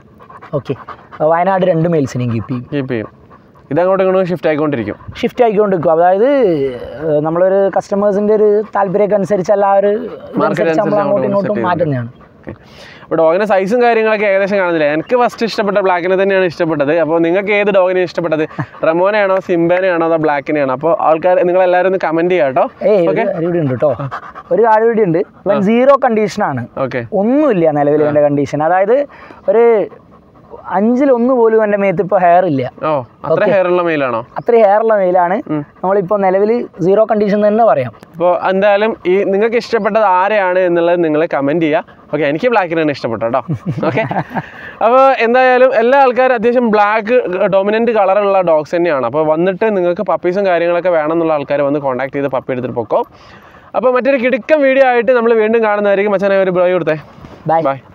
ഓക്കെ വയനാട് രണ്ട് മെയിൽസിനെയും കീപ്പ് ചെയ്യും കീപ്പ് ചെയ്യും ഇതങ്ങോട്ട് ഇങ്ങോട്ട് ഷിഫ്റ്റ് ആയിക്കൊണ്ടിരിക്കും ഷിഫ്റ്റ് ആയിക്കൊണ്ടിരിക്കും അതായത് ഏഹ്, നമ്മളൊരു കസ്റ്റമേഴ്സിൻ്റെ ഒരു താല്പര്യമൊക്കെ അനുസരിച്ചല്ല ആ ഒരു ഇതനുസരിച്ച് നമ്മൾ അങ്ങോട്ടും ഇങ്ങോട്ടും മാറ്റുന്നതാണ് ഓക്കെ അപ്പോൾ ഡോഗിൻ്റെ സൈസും കാര്യങ്ങളൊക്കെ ഏകദേശം കാണുന്നില്ല എനിക്ക് ഫസ്റ്റ് ഇഷ്ടപ്പെട്ട ബ്ലാക്കിനെ തന്നെയാണ് ഇഷ്ടപ്പെട്ടത് അപ്പോൾ നിങ്ങൾക്ക് ഏത് ഡോഗിനെ ഇഷ്ടപ്പെട്ടത് റമോനെയാണോ സിംബേനെയാണോ അതോ ബ്ലാക്കിനെയാണോ അപ്പോൾ ആൾക്കാർ നിങ്ങളെല്ലാവരും ഒന്ന് കമൻറ്റ് ചെയ്യാം കേട്ടോ ഏയ് ഒരു കാര്യം കൂടി ഉണ്ട് കേട്ടോ ഒരു കാര്യം കൂടി ഉണ്ട് ഇവൻ സീറോ കണ്ടീഷനാണ് ഓക്കെ ഒന്നുമില്ല നിലവിൽ എൻ്റെ കണ്ടീഷൻ അതായത് ഒരു അഞ്ചിലൊന്ന് പോലും എൻ്റെ മേത്ത് ഇപ്പോൾ ഹെയർ ഇല്ല ഓ അത്ര ഹെയർ ഉള്ള മെയിലാണോ അത്ര ഹെയറുള്ള മെയിലാണ് നമ്മളിപ്പോൾ നിലവിൽ സീറോ കണ്ടീഷൻ തന്നെ പറയാം അപ്പോൾ എന്തായാലും ഈ നിങ്ങൾക്ക് ഇഷ്ടപ്പെട്ടത് ആരെയാണ് എന്നുള്ളത് നിങ്ങൾ കമൻറ്റ് ചെയ്യുക ഓക്കെ എനിക്ക് ബ്ലാക്കിനാണ് ഇഷ്ടപ്പെട്ടത് കേട്ടോ ഓക്കെ അപ്പോൾ എന്തായാലും എല്ലാ ആൾക്കാരും അത്യാവശ്യം ബ്ലാക്ക് ഡൊമിനൻറ്റ് കളറുള്ള ഡോഗ്സ് തന്നെയാണ് അപ്പോൾ വന്നിട്ട് നിങ്ങൾക്ക് പപ്പീസും കാര്യങ്ങളൊക്കെ വേണമെന്നുള്ള ആൾക്കാർ വന്ന് കോൺടാക്ട് ചെയ്ത് പപ്പി എടുത്തിട്ട് പൊക്കോ അപ്പോൾ മറ്റൊരു കിടുക്കം വീഡിയോ ആയിട്ട് നമ്മൾ വീണ്ടും കാണുന്നതായിരിക്കും മച്ചാനെ ഒരു ബ്രോ കൊടുത്തേ ബൈ ബൈ